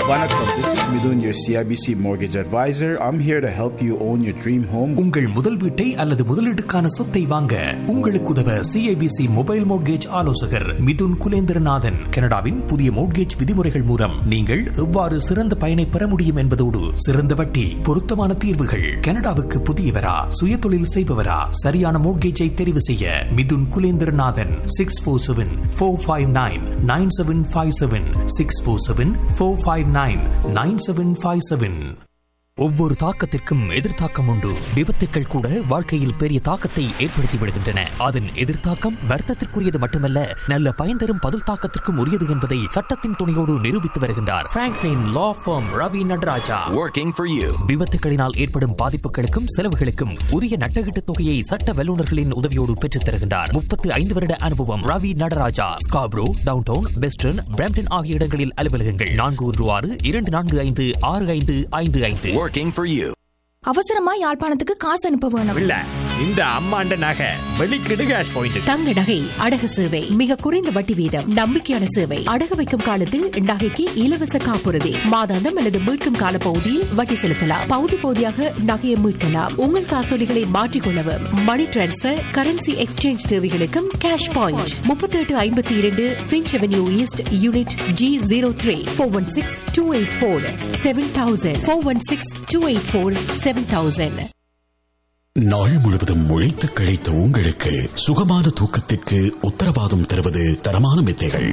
Vanakkam, this is Midun, your CIBC mortgage advisor. I'm here to help you own your dream home. உங்கள் முதல் வீட்டை அல்லது முதலீட்டுக்கான சொத்தை வாங்க உங்களுக்கு உதவ சிஐபிசி மொபைல் மோட்கேஜ் ஆலோசகர் மிதுன் குலேந்திரநாதன் கனடாவின் புதிய மோட்கேஜ் விதிமுறைகள் மூலம் நீங்கள் எவ்வாறு சிறந்த பயனை பெற முடியும் என்பதோடு சிறந்த வட்டி பொருத்தமான தீர்வுகள் கனடாவுக்கு புதியவரா சுயதொழில் செய்பவரா சரியான மோட்கேஜை தெரிவு செய்ய Mithun Kulendranathan six four seven four five nine nine seven five seven six four seven four five nine nine seven five seven ஒவ்வொரு தாக்கத்திற்கும் எதிர்த்தாக்கம் உண்டு விபத்துக்கள் கூட வாழ்க்கையில் பெரிய தாக்கத்தை ஏற்படுத்தி விடுகின்றன அதன் எதிர்த்தாக்கம் வர்த்தத்திற்குரியது மட்டுமல்ல நல்ல பயன் தரும் பதில் தாக்கத்திற்கும் உரியது என்பதை சட்டத்தின் துணையோடு நிரூபித்து வருகின்றார் Franklin law firm Ravi Natarajah Working for you. விபத்துகளினால் ஏற்படும் பாதிப்புகளுக்கும் செலவுகளுக்கும் உரிய நட்டகீட்டு தொகையை சட்ட வல்லுநர்களின் உதவியோடு பெற்றுத் தருகின்றார் முப்பத்து ஐந்து வருட அனுபவம் Ravi Natarajah Scarborough downtown western Brampton ஆகிய இடங்களில் அலுவலகங்கள் நான்கு ஒன்று ஆறு இரண்டு நான்கு ஐந்து ஆறு ஐந்து ஐந்து ஐந்து Working for you. அவசரமா யாழ்ப்பாணத்துக்கு காசு அனுப்ப வேணும் இல்ல இந்த அம்மாண்ட நகை வெளிக்கிடு கேஷ் பாயிண்ட் தங்க நகை அடகு சேவை மிக குறைந்த வட்டி வீதம் நம்பிக்கையான சேவை அடகு வைக்கும் காலத்தில் நகைக்கு இலவச காப்புறுதி மாதாந்தம் அல்லது மீட்கும் கால பகுதியில் வட்டி செலுத்தலாம் பகுதி பகுதியாக நகையை மீட்கலாம் உங்கள் காசோலிகளை மாற்றிக்கொள்ளவும் மணி டிரான்ஸ்பர் கரன்சி எக்ஸ்சேஞ்ச் தேவைகளுக்கும் கேஷ் பாயிண்ட் முப்பத்தி எட்டு ஐம்பத்தி இரண்டு Finch Avenue East unit G zero three four one six two eight four seven thousand four one six two eight four seven thousand நாள் முழுவதும் உழைத்து கிடைத்த உங்களுக்கு சுகமான தூக்கத்திற்கு உத்தரவாதம் தருவது தரமான மெத்தைகள்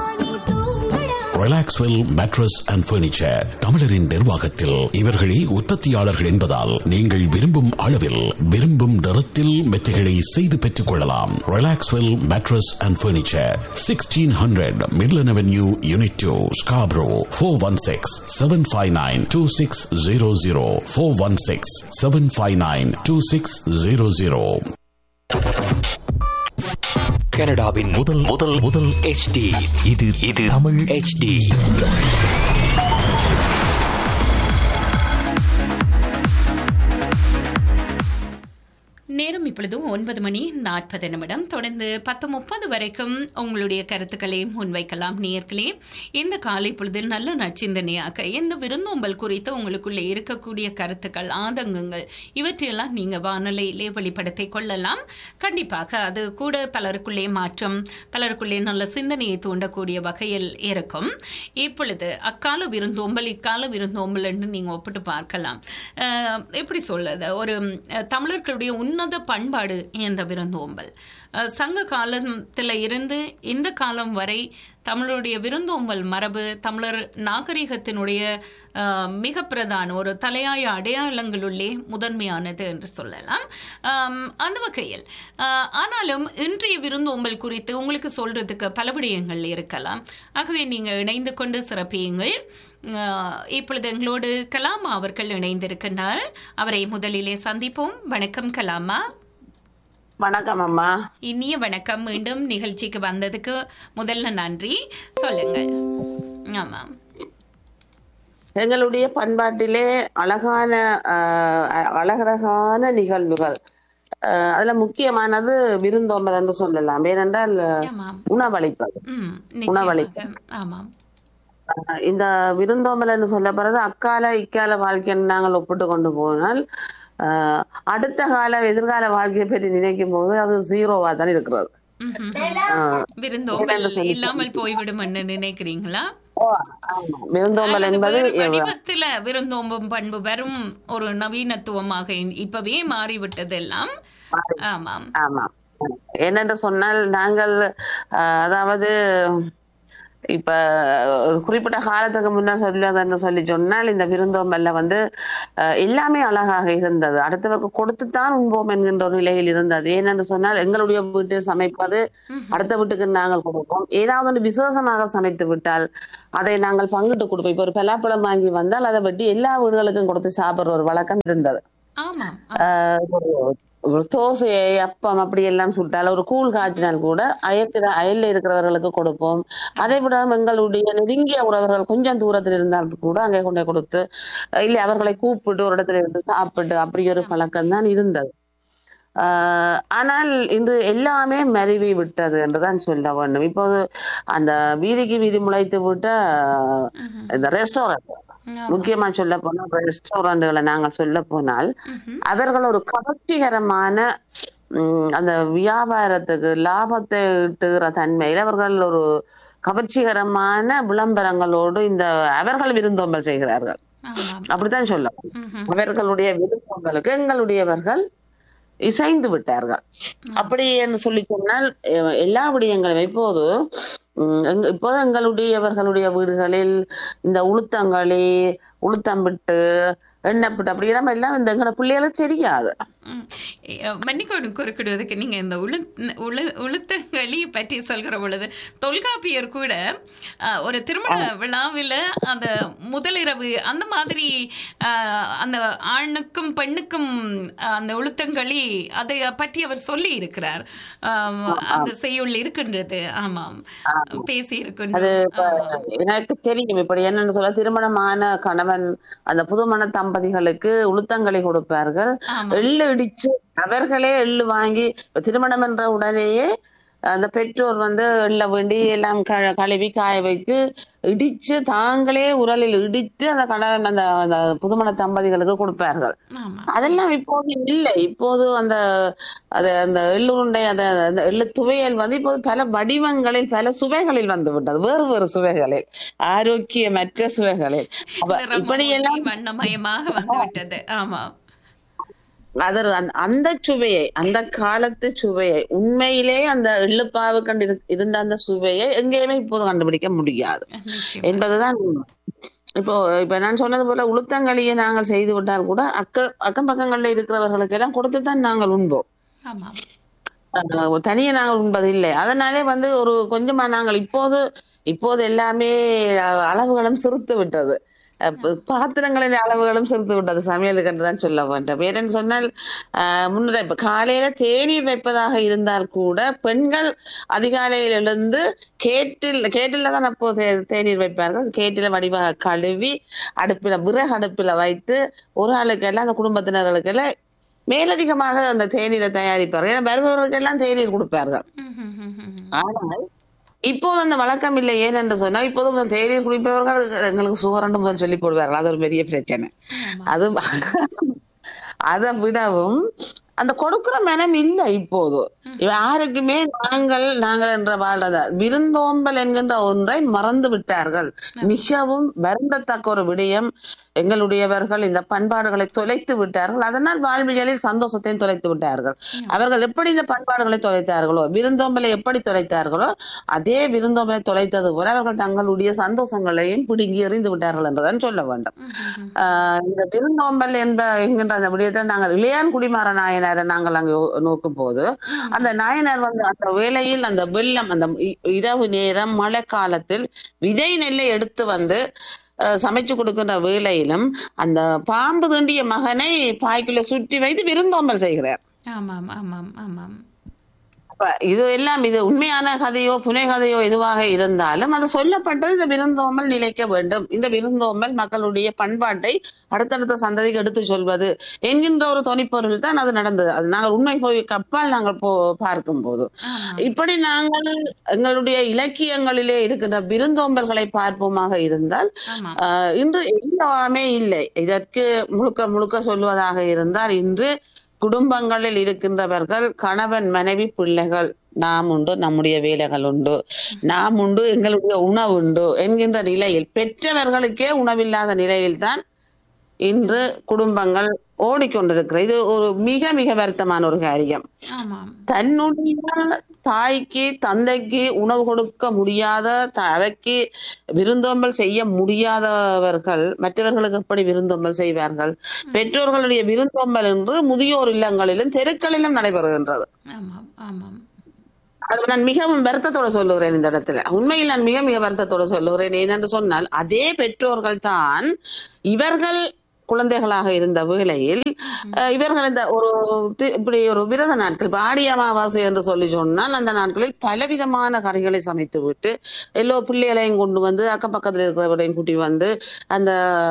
ரிலாக்ஸ்வெல் மேட்ரஸ் அண்ட் பர்னிச்சர் தமிழரின் நிர்வாகத்தில் இவர்களே உற்பத்தியாளர்கள் என்பதால் நீங்கள் விரும்பும் அளவில் விரும்பும் நிறத்தில் மெத்தைகளை செய்து பெற்றுக் கொள்ளலாம் Relaxwell mattress and furniture sixteen hundred Midland Avenue unit two Scarborough four one six seven five nine two six zero zero four one six seven five nine two six zero zero கனடாவின் முதல் முதல் முதல் HD இது இது Tamil HD நேரம் இப்பொழுது ஒன்பது மணி நாற்பது நிமிடம் தொடர்ந்து பத்து முப்பது வரைக்கும் உங்களுடைய கருத்துக்களை முன்வைக்கலாம் நேர்களே இந்த காலை பொழுதில் நல்ல நச்சிந்தனையாக இந்த விருந்தோம்பல் குறித்து உங்களுக்குள்ளே இருக்கக்கூடிய கருத்துக்கள் ஆதங்கங்கள் இவற்றையெல்லாம் நீங்க வானொலியிலே வெளிப்படுத்திக் கொள்ளலாம் கண்டிப்பாக அது கூட பலருக்குள்ளே மாற்றம் பலருக்குள்ளே நல்ல சிந்தனையை தூண்டக்கூடிய வகையில் இருக்கும் இப்பொழுது அக்கால விருந்தோம்பல் இக்கால விருந்தோம்பல் என்று நீங்க ஒப்பிட்டு பார்க்கலாம் அஹ், எப்படி சொல்றது ஒரு அஹ், தமிழர்களுடைய உன்னத பண்பாடு இந்த விருந்தோம்பல் அஹ், சங்க காலத்துல இருந்து இந்த காலம் வரை தமிழருடைய விருந்தோம்பல் மரபு தமிழர் நாகரிகத்தினுடைய அஹ், மிக பிரதான ஒரு தலையாய அடையாளங்களுள்ளே முதன்மையானது என்று சொல்லலாம் ஆம், அந்த வகையில் அஹ், ஆனாலும் இன்றைய விருந்தோம்பல் குறித்து உங்களுக்கு சொல்றதுக்கு பல விடயங்கள் இருக்கலாம் ஆகவே நீங்க இணைந்து கொண்டு சிறப்பியுங்கள் அஹ், இப்பொழுது எங்களோடு கலாமா அவர்கள் இணைந்திருக்கின்றார் அவரை முதலிலே சந்திப்போம் வணக்கம் கலாமா வணக்கம் அம்மா இனிய வணக்கம் மீண்டும் நிகழ்ச்சிக்கு வந்ததுக்கு முதல்ல நன்றி சொல்லுங்கள் ஆமாம் எங்களுடைய பண்பாட்டிலே அழகான ஆஹ், அழகழகான நிகழ்வுகள் ஆஹ், அதுல முக்கியமானது விருந்தோம்பல் என்று சொல்லலாம் ஏனென்றால் ஆமாம் உணவளிப்பது ம் உணவளிப்பு. நிச்சயமாக ஆமாம் ஆஹ், இந்த விருந்தோம்பல் என்று சொல்லப்படுறது அக்கால இக்கால வாழ்க்கைன்னு நாங்கள் ஒப்பிட்டு கொண்டு போனால் ஆஹ், அடுத்த கால எதிர்கால வாழ்க்கையை பற்றி நினைக்கும் போது அது ஜீரோவா தான் இருக்கிறது ம்ஹும். ஆஹ், விருந்தோம்பல் இல்லாமல் போய்விடும் என்று நினைக்கிறீங்களா ஓ, ஆமா. விருந்தோம்பல் அல்லது என்பது வேறு வடிவத்துல விருந்தோம்பும் பண்பு வெறும் ஒரு நவீனத்துவமாக இ- இப்பவே மாறிவிட்டது எல்லாம் ஆமாம் ஆமா என்னென்று சொன்னால் நாங்கள் அஹ், அதாவது இப்ப ஒரு குறிப்பிட்ட காலத்துக்கு முன்னர் சொல்லுவதென்று சொல்லி சொன்னால் இந்த விருந்தோம்பல்ல வந்து அஹ், எல்லாமே அழகாக இருந்தது அடுத்தவருக்கு கொடுத்துத்தான் உண்போம் என்கின்ற ஒரு நிலையில் இருந்தது ஏனென்று சொன்னால் எங்களுடைய வீட்டில் சமைப்பது அடுத்த வீட்டுக்கு நாங்கள் கொடுப்போம் ஏதாவது ஒன்று விசேஷமாக சமைத்து விட்டால் அதை நாங்கள் பங்கிட்டு கொடுப்போம் இப்ப ஒரு பலாப்பழம் வாங்கி வந்தால் அதை வெட்டி எல்லா வீடுகளுக்கும் கொடுத்து சாப்பிடுற ஒரு வழக்கம் இருந்தது ஆமாம் ஆஹ் ஒரு- ஒரு தோசை அப்பம் அப்படி எல்லாம் சுட்டால் ஒரு கூழ் காய்ச்சினால் கூட அயற்கிற அயல்ல இருக்கிறவர்களுக்கு கொடுப்போம் அதை விட எங்களுடைய நெருங்கிய உறவர்கள் கொஞ்சம் தூரத்தில் இருந்தால் கூட அங்கே கொண்டு போய் கொடுத்து இல்லை அவர்களை கூப்பிட்டு ஒரு இடத்துல இருந்து சாப்பிட்டு அப்படி ஒரு பழக்கம் தான் இருந்தது ஆஹ் ஆனால் இன்று எல்லாமே மருவி விட்டது என்றுதான் சொல்ல வேண்டும் இப்போது அந்த வீதிக்கு வீதி முளைத்து விட்ட இந்த ரெஸ்டாரண்ட் முக்கியமா சொல்ல போனால் ரெஸ்டாரண்ட்களை நாங்கள் சொல்ல போனால் அவர்கள் ஒரு கவர்ச்சிகரமான உம், அந்த வியாபாரத்துக்கு லாபத்தை ஈட்டுகிற தன்மையில் அவர்கள் ஒரு கவர்ச்சிகரமான விளம்பரங்களோடு இந்த அவர்கள் விருந்தோம்பல் செய்கிறார்கள் ஆமாம் அப்படித்தான் சொல்ல அவர்களுடைய விருப்பங்களுக்கு எங்களுடையவர்கள் இசைந்து விட்டார்கள் அப்படி என்று சொல்லி சொன்னால் எ- எல்லா விடயங்களும் இப்போது உம், எங்க- இப்போது எங்களுடையவர்களுடைய வீடுகளில் இந்த உளுத்தங்களி உளுத்தம்பிட்டு எண்ணப்பிட்டு அப்படி நம்ம எல்லாம் இந்த எங்களோட பிள்ளைகளுக்கு தெரியாது ம். எ, மன்னிக்கணும் குறுக்கிடுவதற்கு நீங்க இந்த உளு உளு உளுத்தங்களி பற்றி சொல்கிற பொழுது தொல்காப்பியர் கூட அ, ஒரு திருமண விழாவில் அந்த முதலிரவு அந்த மாதிரி அ, அந்த ஆணுக்கும் பெண்ணுக்கும் அ, அந்த உளுத்தங்களி அதை பற்றி அவர் சொல்லி இருக்கிறார் ஆம், அந்த செய்யுள் இருக்கின்றது ஆமாம் பேசி அது இருக்கின்றது இப்ப எனக்கு தெரியும் இப்படி என்னன்னு சொல்ல திருமணமான கணவன் அந்த புதுமண தம்பதிகளுக்கு உளுத்தங்களி கொடுப்பார்கள் ஆமா. எள்ளு இடிச்சு அவர்களே எள்ளு வாங்கி இப்ப திருமணம் என்ற உடனேயே அந்த பெற்றோர் வந்து எள்ள வேண்டி எல்லாம் க- கழுவி காய வைத்து இடிச்சு தாங்களே உரலில் இடித்து அந்த கணவன் அந்த அந்த புதுமண தம்பதிகளுக்கு கொடுப்பார்கள் ஆமா அதெல்லாம் இப்போது இல்லை இப்போது அந்த அது அந்த எள்ளு உருண்டை அந்த அந்த எள்ளு துவையல் வந்து இப்போது பல வடிவங்களில் பல சுவைகளில் வந்து விட்டது வேறு வேறு சுவைகளில் ஆரோக்கியமற்ற சுவைகளில் அப்ப நிறமும் இப்படி எல்லாம் ஒளி வண்ணமயமாக வந்து விட்டது ஆமா அது அந்த- அந்த சுவையை அந்த காலத்து சுவையை உண்மையிலே அந்த எள்ளுப்பாவு கண்டு இரு- இருந்த அந்த சுவையை எங்கேயுமே இப்போது கண்டுபிடிக்க முடியாது நிச்சயம் என்பதுதான் உண்மை. இப்போ இப்ப நான் சொன்னது போல உளுத்தங்களியை நாங்கள் செய்து விட்டால் கூட அக்க அக்கம் பக்கங்கள்ல இருக்கிறவர்களுக்கு எல்லாம் கொடுத்துதான் நாங்கள் உண்போம் ஆமா அஹ் தனியே நாங்கள் உண்பது இல்லை அதனாலே வந்து ஒரு கொஞ்சமா நாங்கள் இப்போது இப்போது எல்லாமே அஹ், அளவுகளும் சிறுத்து விட்டது அஹ், ப- பாத்திரங்களின் அளவுகளும் சிறுத்து விட்டது சமையலுக்கு என்று தான் சொல்ல வேண்டும் ஏனென்று சொன்னால் அஹ், முன்னரே இப்ப காலையில தேநீர் வைப்பதாக இருந்தால் கூட பெண்கள் அதிகாலையில் எழுந்து கேட்டில் கேட்டில தான் அப்போ தே- தேநீர் வைப்பார்கள் கேட்டில வடிவாக கழுவி அடுப்பில விறகு அடுப்பில வைத்து ஒரு ஆளுக்கு எல்லாம் அந்த குடும்பத்தினர்களுக்கு எல்லாம் மேலதிகமாக அந்த தேநீரை தயாரிப்பார்கள் ஏன்னா வருபவர்களுக்கு எல்லாம் தேநீர் கொடுப்பார்கள் ம், ம், ம், ம். ஆனால் இப்போது அந்த வழக்கம் இல்லை ஏனென்று சொன்னால் இப்போது இந்த தேநீர் குடிப்பவர்கள் எங்களுக்கு சுகரண்டு முதல் சொல்லி போடுவார்கள் அது ஒரு பெரிய பிரச்சனை அது அதை விடவும் அந்த கொடுக்கிற மனம் இல்லை இப்போது இவ யாருக்குமே நாங்கள் நாங்கள் என்ற வாழ்றத விருந்தோம்பல் என்கின்ற ஒன்றை மறந்து விட்டார்கள் மிகவும் வருந்தத்தக்க ஒரு விடயம் எங்களுடையவர்கள் இந்த பண்பாடுகளை தொலைத்து விட்டார்கள் அதனால் வாழ்வியலில் சந்தோஷத்தையும் தொலைத்து விட்டார்கள் அவர்கள் எப்படி இந்த பண்பாடுகளை தொலைத்தார்களோ விருந்தோம்பலை எப்படி தொலைத்தார்களோ அதே விருந்தோம்பலை தொலைத்தது போல அவர்கள் தங்களுடைய சந்தோஷங்களையும் பிடுங்கி எறிந்து விட்டார்கள் என்றுதான் சொல்ல வேண்டும் ஆஹ் இந்த விருந்தோம்பல் என்ப என்கின்ற அந்த விடயத்தை நாங்கள் இளையான் குடிமாற நாயனாரை நாங்கள் அங்கு நோக்கும் போது அந்த நாயனார் வந்து அந்த வேளையில் அந்த வெள்ளம் அந்த இ- இரவு நேரம் மழை காலத்தில் விதை நெல்லை எடுத்து வந்து அஹ், சமைச்சு கொடுக்கின்ற வேளையிலும் அந்த பாம்பு தீண்டிய மகனை பாய்க்குள்ள சுற்றி வைத்து விருந்தோம்பல் செய்கிறார் ஆமாம் ஆமாம் ஆமாம் அப்ப இது எல்லாம் இது உண்மையான கதையோ புனை கதையோ எதுவாக இருந்தாலும் அது சொல்லப்பட்டது இந்த விருந்தோம்பல் நிலைக்க வேண்டும் இந்த விருந்தோம்பல் மக்களுடைய பண்பாட்டை அடுத்தடுத்த சந்ததிக்கு எடுத்து சொல்வது என்கின்ற ஒரு தொனிப்பொருள் தான் அது நடந்தது அது நாங்கள் உண்மை போய் கப்பால் நாங்கள் போ பார்க்கும் போது இப்படி நாங்கள் எங்களுடைய இலக்கியங்களிலே இருக்கின்ற விருந்தோம்பல்களை பார்ப்போமாக இருந்தால் ஆமாம் ஆஹ் இன்று எல்லாமே இல்லை இதற்கு முழுக்க முழுக்க சொல்வதாக இருந்தால் இன்று குடும்பங்களில் இருக்கின்றவர்கள் கணவன் மனைவி பிள்ளைகள் நாம் உண்டு நம்முடைய வேலைகள் உண்டு நாம் உண்டு எங்களுடைய உணவு உண்டு என்கின்ற நிலையில் பெற்றவர்களுக்கே உணவில்லாத நிலையில்தான் இன்று குடும்பங்கள் ஓடிக்கொண்டிருக்கிறது இது ஒரு மிக மிக வருத்தமான ஒரு காரியம் ஆமாம் தன்னுடைய தாய்க்கு தந்தைக்கு உணவு கொடுக்க முடியாத த- அவைக்கு விருந்தோம்பல் செய்ய முடியாதவர்கள் மற்றவர்களுக்கு எப்படி விருந்தோம்பல் செய்வார்கள் பெற்றோர்களுடைய விருந்தோம்பல் என்று முதியோர் இல்லங்களிலும் தெருக்களிலும் நடைபெறுகின்றது ஆமாம் ஆமாம் அது நான் மிகவும் வருத்தத்தோட சொல்லுகிறேன் இந்த இடத்துல உண்மையில் நான் மிக மிக வருத்தத்தோட சொல்லுகிறேன் ஏனென்று சொன்னால் அதே பெற்றோர்கள் தான் இவர்கள் குழந்தைகளாக இருந்த வேளையில் அஹ், இவர்கள் இந்த ஒரு தி- இப்படி ஒரு விரத நாட்கள் இப்ப ஆடி அமாவாசை என்று சொல்லி சொன்னால் அந்த நாட்களில் பலவிதமான கறிகளை சமைத்து விட்டு எல்லோ பிள்ளைகளையும் கொண்டு வந்து அக்கம் பக்கத்தில் இருக்கிறவரையும் கூட்டி வந்து அந்த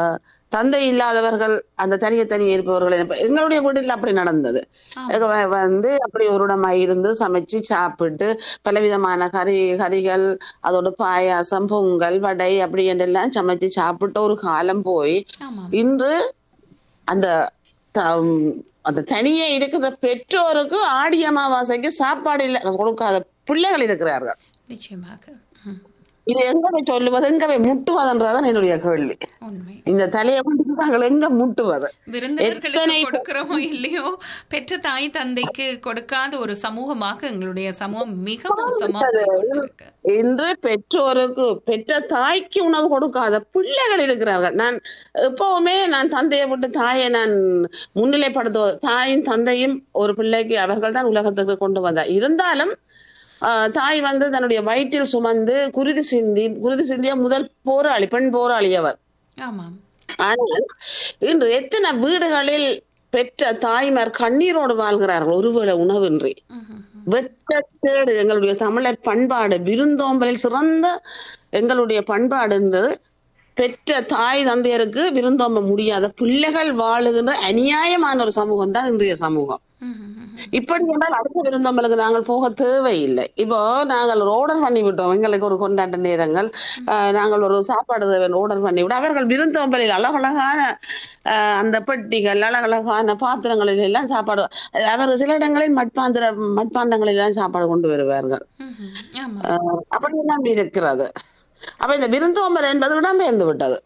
தந்தை இல்லாதவர்கள் அந்த தனிய தனியே இருப்பவர்கள் இப்ப எங்களுடைய வீட்டில் அப்படி நடந்தது எங்க வ- வந்து அப்படி ஒரு இடமா இருந்து சமைச்சு சாப்பிட்டு பலவிதமான கறி கறிகள் அதோட பாயாசம் பொங்கல் வடை அப்படி என்றெல்லாம் சமைச்சு சாப்பிட்ட ஒரு காலம் போய் ஆமாம் இன்று அந்த த- அந்த தனியே இருக்கிற பெற்றோருக்கு ஆடி அமாவாசைக்கு சாப்பாடு இல்ல கொடுக்காத பிள்ளைகள் இருக்கிறார்கள் நிச்சயமாக ம், இது எங்க போய் சொல்லுவது எங்க போய் முட்டுவதுன்றதான் என்னுடைய கேள்வி உண்மை இந்த தலையை கொண்டு நாங்கள் எங்க முட்டுவது விருந்தினர்களுக்கு எத்தனை கொடுக்கிறோமோ இல்லையோ பெற்ற தாய் தந்தைக்கு கொடுக்காத ஒரு சமூகமாக எங்களுடைய சமூகம் மிக மோசமா போய் கொண்டிருக்கு. இன்று பெற்றோருக்கு பெற்ற தாய்க்கு உணவு கொடுக்காத பிள்ளைகள் இருக்கிறார்கள் நான் எப்பவுமே நான் தந்தையை விட்டு தாயை நான் முன்னிலைப்படுத்துவது தாயும் தந்தையும் ஒரு பிள்ளைக்கு அவர்கள் தான் உலகத்துக்கு கொண்டு வந்தார் இருந்தாலும் ஆஹ், தாய் வந்து தன்னுடைய வயிற்றில் சுமந்து குருதி சிந்தி குருதி சிந்திய முதல் போராளி பெண் போராளி அவர் ஆமாம் ஆனால் இன்று எத்தனை வீடுகளில் பெற்ற தாய்மார் கண்ணீரோடு வாழ்கிறார்கள் ஒருவேளை உணவின்றி வெட்டத்தேடு எங்களுடைய தமிழர் பண்பாடு விருந்தோம்பலில் சிறந்த எங்களுடைய பண்பாடு என்று பெற்ற தாய் தந்தையருக்கு விருந்தோம்ப முடியாத பிள்ளைகள் வாழுகின்ற அநியாயமான ஒரு சமூகம் தான் இன்றைய சமூகம் இப்படி என்றால் அடுத்த விருந்தோம்பலுக்கு நாங்கள் போக தேவையில்லை இப்போ நாங்கள் ஒரு ஆர்டர் பண்ணி விட்டோம் எங்களுக்கு ஒரு கொண்டாட்ட நேரங்கள் ஆஹ், நாங்கள் ஒரு சாப்பாடு ஆர்டர் பண்ணி விட அவர்கள் விருந்தோம்பலில் அழகழகான ஆஹ், அந்த பெட்டிகள் அழகழகான பாத்திரங்களில் எல்லாம் சாப்பாடு அவர் சில இடங்களில் மட்பாந்திர மட்பாண்டங்களில் எல்லாம் சாப்பாடு கொண்டு வருவார்கள் ம்ஹும். ஆமா ஆஹ், அப்படி எல்லாம் இருக்கிறது அப்ப இந்த விருந்தோம்பல் என்பது இடம்பெயர்ந்து விட்டது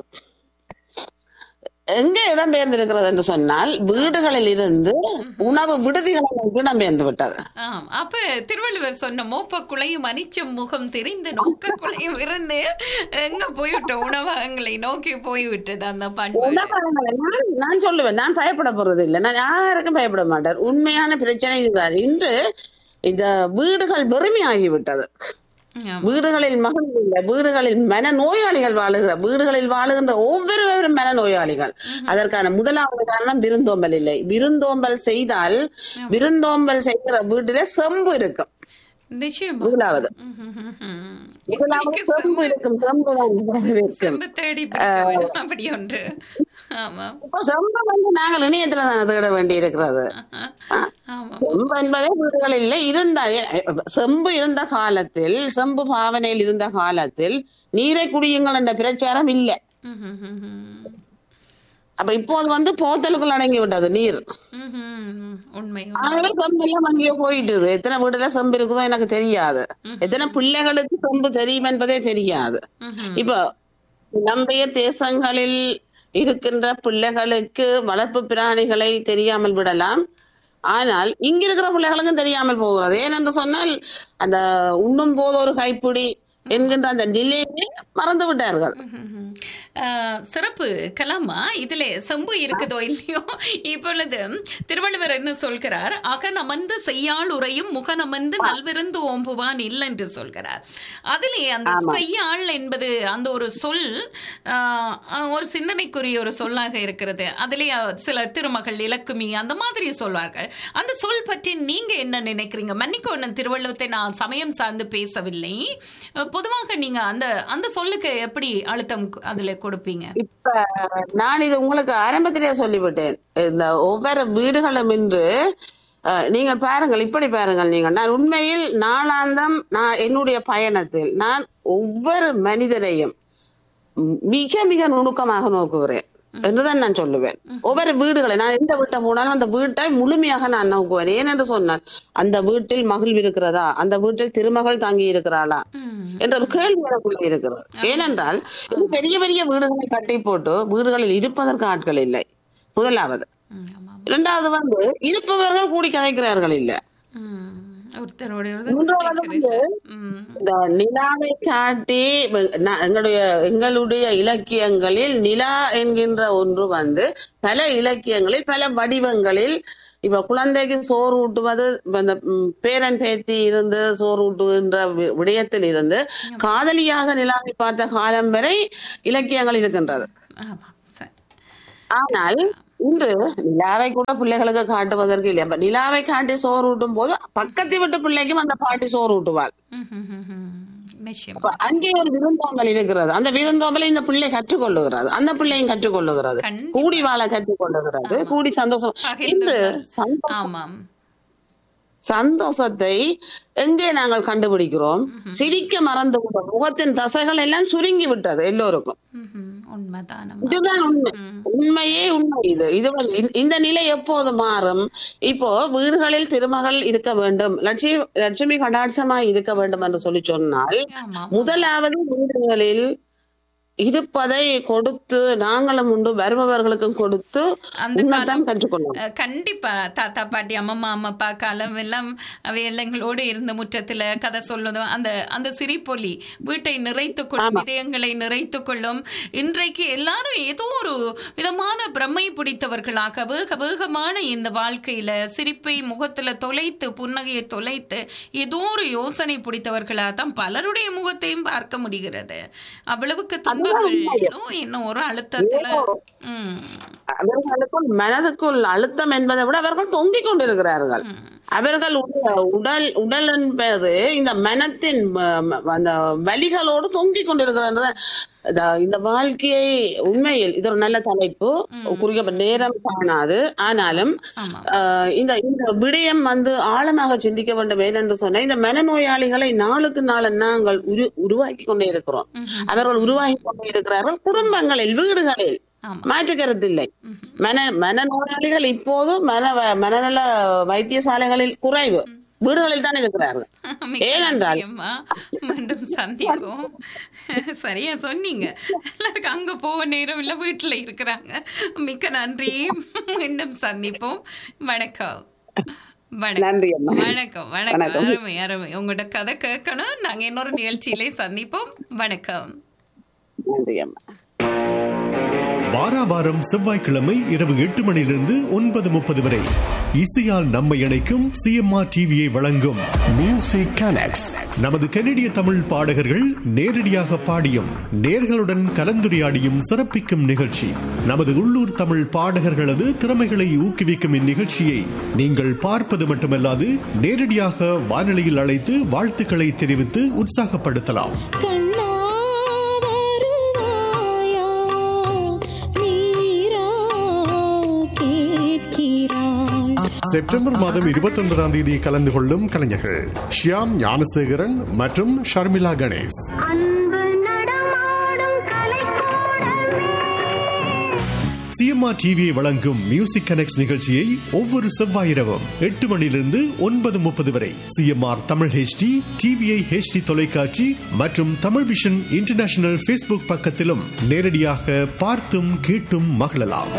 எங்க இடம்பெயர்ந்து இருக்கிறது என்று சொன்னால் வீடுகளில் இருந்து உணவு விடுதிகளில் இடம்பெயர்ந்து விட்டது ஆம் அப்ப திருவள்ளுவர் சொன்ன மோப்ப குலையும் அனிச்சம் முகம் தெரிந்த நோக்க குலையும் இருந்து எங்க போய்விட்ட உணவகங்களை நோக்கி போய்விட்டது அந்த பண்பாடு உணவகங்களை நான் நான் சொல்லுவேன் நான் பயப்பட போறது இல்லை நான் யாருக்கும் பயப்பட மாட்டேன் உண்மையான பிரச்சனை இதுதான் இன்று இந்த வீடுகள் வெறுமையாகிவிட்டது ஆமா. வீடுகளில் மகள் இல்லை வீடுகளில் மன நோயாளிகள் வாழுகிற வீடுகளில் வாழுகின்ற ஒவ்வொருவரும் மன நோயாளிகள் அதற்கான முதலாவது காரணம் விருந்தோம்பல் இல்லை விருந்தோம்பல் செய்தால் விருந்தோம்பல் செய்கிற வீட்டில செம்பு இருக்கும் நிச்சயமா முதலாவது ம்ஹும்ஹும்ஹும். முதலாவது இப்படிக்கு செம்பு இருக்கும் செம்பு தான் இருக்கும் செம்பு தேடி பிடிக்க வேண்டும், அப்படி ஒன்று ஆமா இப்போ செம்பு வந்து நாங்கள் இணையத்துல தான் தேட வேண்டி இருக்கிறது ஆமா செம்பு என்பதே வீடுகளில் இல்லை இருந்த செம்பு இருந்த காலத்தில் செம்பு பாவனையில் இருந்த காலத்தில் நீரை குடியுங்கள் என்ற பிரச்சாரம் இல்லை ம்ஹும்ஹும்ஹும். அப்ப இப்போது வந்து போத்தலுக்குள் அடங்கி விட்டது நீர் ம்ஹும். உண்மை ஆகவே செம்பு எல்லாம் அங்கேயோ போயிட்டுது எத்தனை வீடுல செம்பு இருக்குதோ எனக்கு தெரியாது எத்தனை பிள்ளைகளுக்கு செம்பு தெரியும் என்பதே தெரியாது ம்ஹும். இப்போ நம்முடைய தேசங்களில் இருக்கின்ற பிள்ளைகளுக்கு வளர்ப்பு பிராணிகளை தெரியாமல் விடலாம் ஆனால் இங்க இருக்கிற பிள்ளைகளுக்கும் தெரியாமல் போகிறது ஏனென்று சொன்னால் அந்த உண்ணும் போது ஒரு கைப்பிடி என்கின்ற அந்த நிலையை மறந்து விட்டார்கள் ம்ஹும்ஹும். ஆஹ், சிறப்பு கலாமா இதுல செம்பு இருக்குதோ இல்லையோ இப்பொழுது திருவள்ளுவர் என்ன சொல்கிறார் அகநமந்து செய்யாள் உரையும் முகநமந்து நல்விருந்து ஓம்புவான் இல்லை என்று சொல்கிறார் அதிலே அந்த செய்யாள் என்பது அந்த ஒரு சொல் ஆஹ், ஆஹ், ஒரு சிந்தனைக்குரிய ஒரு சொல்லாக இருக்கிறது அதிலே சில திருமகள் இலக்குமி அந்த மாதிரி சொல்வார்கள் அந்த சொல் பற்றி நீங்க என்ன நினைக்கிறீங்க மன்னிக்கோண்ணன் திருவள்ளுவத்தை நான் சமயம் சார்ந்து பேசவில்லை அஹ், பொதுவாக நீங்க அந்த அந்த சொல்லுக்கு எப்படி அழுத்தம் கு- அதுல கொடுப்பீங்க இப்ப நான் இது உங்களுக்கு ஆரம்பத்திலே சொல்லிவிட்டேன் இந்த ஒவ்வொரு வீடுகளும் இன்று அஹ், நீங்கள் பாருங்கள் இப்படி பாருங்கள் நீங்கள் நான் உண்மையில் நாளாந்தம் நான் என்னுடைய பயணத்தில் நான் ஒவ்வொரு மனிதரையும் மிக மிக நுணுக்கமாக நோக்குகிறேன் என்றுதான் நான் சொல்லுவேன் ஒவ்வொரு வீடுகளை நான் எந்த வீட்டை போனாலும் அந்த வீட்டை முழுமையாக நான் நோக்குவேன் ஏனென்று சொன்னால் அந்த வீட்டில் மகிழ்வு இருக்கிறதா அந்த வீட்டில் திருமகள் தங்கி இருக்கிறாளா என்ற ஒரு கேள்வி எனக்குள்ள இருக்கிறது ஏனென்றால் இது பெரிய பெரிய வீடுகளை கட்டி போட்டு வீடுகளில் இருப்பதற்கு ஆட்கள் இல்லை முதலாவது ம், ஆமாம். இரண்டாவது வந்து இருப்பவர்கள் கூடி கதைக்கிறார்கள் இல்ல ம், ஒருத்தரோட மூன்றாவது வந்து இந்த நிலாவை காட்டி வெ- ந- எங்களுடைய எங்களுடைய இலக்கியங்களில் நிலா என்கின்ற ஒன்று வந்து பல இலக்கியங்களில் பல வடிவங்களில் இப்ப குழந்தைக்கு சோறு ஊட்டுவது இப்ப இந்த ம், பேரன் பேத்தி இருந்து சோறு ஊட்டுகின்ற வி- விடயத்தில் இருந்து காதலியாக நிலாவை பார்த்த காலம் வரை இலக்கியங்கள் இருக்கின்றது ஆமா சரி ஆனால் இன்று நிலாவை கூட பிள்ளைகளுக்கு காட்டுவதற்கு இல்லை அப்ப நிலாவை காட்டி சோறு ஊட்டும் போது பக்கத்து விட்டு பிள்ளைக்கும் அந்த பாட்டி சோறு ஊட்டுவாள் ம், ம், ம், ம். நிச்சயம் அப்ப அங்கே ஒரு விருந்தோம்பல் இருக்கிறது அந்த விருந்தோம்பலை இந்த பிள்ளை கற்றுக்கொள்ளுகிறது அந்த பிள்ளையும் கற்றுக்கொள்ளுகிறது கண்டிப்பா. கூடி வாழ கற்றுக்கொள்ளுகிறது கூடி சந்தோஷம் பகிர்ந்து இன்று கொள். சந்தோ- ஆமாம் சந்தோஷத்தை எங்கே நாங்கள் கண்டுபிடிக்கிறோம் சிரிக்க மறந்து விட்டோம் முகத்தின் தசைகள் எல்லாம் சுருங்கி விட்டது எல்லோருக்கும் ம்ஹும். உண்மைதான் அம்மா. இதுதான் உண்மை ம். உண்மையே உண்மை இது இது வந்து இந்த- இந்த நிலை எப்போது மாறும் இப்போ வீடுகளில் திருமகள் இருக்க வேண்டும் லட்சுமி லட்சுமி கடாட்சமாய் இருக்க வேண்டும் என்று சொல்லி சொன்னால் ஆமாம் முதலாவது வீடுகளில் இருப்பதை கொடுத்து நாங்களும் உண்டு வருபவர்களுக்கும் கொடுத்து அந்த உன்னதான் காலம் கற்றுக்கொள்ளணும் அஹ், கண்டிப்பா தாத்தா பாட்டி அம்மம்மா அம்மப்பா காலம் எல்லாம் அவை எங்களோடு இருந்த முற்றத்துல கதை சொல்லுதும் அந்த அந்த சிரிப்பொலி வீட்டை நிறைத்துக் கொள்ளும் இதயங்களை நிறைத்துக் கொள்ளும் இன்றைக்கு எல்லாரும் ஏதோ ஒரு விதமான பிரமை பிடித்தவர்களாக வேக வேகமான இந்த வாழ்க்கையில சிரிப்பை முகத்துல தொலைத்து புன்னகையை தொலைத்து ஏதோ ஒரு யோசனை பிடித்தவர்களாக தான் பலருடைய முகத்தையும் பார்க்க முடிகிறது அவ்வளவுக்கு துன்பங்களும் இன்னும் ஒரு அழுத்தத்துல உம் அவர்களுக்குள் மனதுக்குள் அழுத்தம் என்பதை விட அவர்கள் தொங்கிக் கொண்டிருக்கிறார்கள் அவர்கள் உட- உடல் உடல் என்பது இந்த மனத்தின் ம- ம- அந்த வலிகளோடு தொங்கிக் கொண்டிருக்கிறது இந்த- இந்த வாழ்க்கையை உண்மையில் இது ஒரு நல்ல தலைப்பு குறிக்கப்பட்ட நேரம் காணாது ஆனாலும் ஆமா ஆஹ் இந்த இந்த விடயம் வந்து ஆழமாக சிந்திக்க வேண்டும் ஏனென்று சொன்ன இந்த மனநோயாளிகளை நாளுக்கு நாள் நாங்கள் உரு உருவாக்கி கொண்டே இருக்கிறோம் அவர்கள் உருவாக்கி கொண்டே இருக்கிறார்கள் குடும்பங்களில் வீடுகளில் ஆமா மாற்று கருத்தில்லை மன மனநோயாளிகள் இப்போது மன வ- மனநல வைத்தியசாலைகளில் குறைவு வீடுகளில் தான் இருக்கிறார்கள் மிக்க ஏனென்றால் நன்றி அம்மா. மீண்டும் சந்திப்போம் சரியா சொன்னீங்க எல்லாருக்கும் அங்க போக நேரம் இல்ல வீட்டுல இருக்கிறாங்க மிக்க நன்றி மீண்டும் சந்திப்போம் வணக்கம் வணக்கம் நன்றி அம்மா வணக்கம் வணக்கம் வணக்கம். அருமை அருமை உங்களோட கதை கேட்கணும் நாங்க இன்னொரு நிகழ்ச்சியிலே சந்திப்போம் வணக்கம் நன்றி அம்மா வாராவாரம் செவ்வாய்க்கிழமை இரவு எட்டு மணியிலிருந்து ஒன்பது முப்பது வரை இசையால் நம்மை இணைக்கும் சிஎம்ஆர் டிவியை வழங்கும் மியூசிக் கனெக்ட்ஸ் நமது கனடிய தமிழ் பாடகர்கள் நேரடியாக பாடியும் நேர்களுடன் கலந்துரையாடியும் சிறப்பிக்கும் நிகழ்ச்சி நமது உள்ளூர் தமிழ் பாடகர்களது திறமைகளை ஊக்குவிக்கும் இந்நிகழ்ச்சியை நீங்கள் பார்ப்பது மட்டுமல்லாது நேரடியாக வானொலியில் அழைத்து வாழ்த்துக்களை தெரிவித்து உற்சாகப்படுத்தலாம் செப்டம்பர் மாதம் இருபத்தி ஒன்பதாம் தேதி கலந்து கொள்ளும் கலைஞர்கள் ஷியாம் ஞானசேகரன் மற்றும் ஷர்மிளா கணேஷ் சிஎம்ஆர் டிவியை வழங்கும் மியூசிக் கனெக்ட் நிகழ்ச்சியை ஒவ்வொரு செவ்வாய் இரவும் எட்டு மணியிலிருந்து ஒன்பது முப்பது வரை CMR Tamil HD TVI HD தொலைக்காட்சி மற்றும் தமிழ் விஷன் இன்டர்நேஷனல் ஃபேஸ்புக் பக்கத்திலும் நேரடியாக பார்த்தும் கேட்டும் மகிழலாம்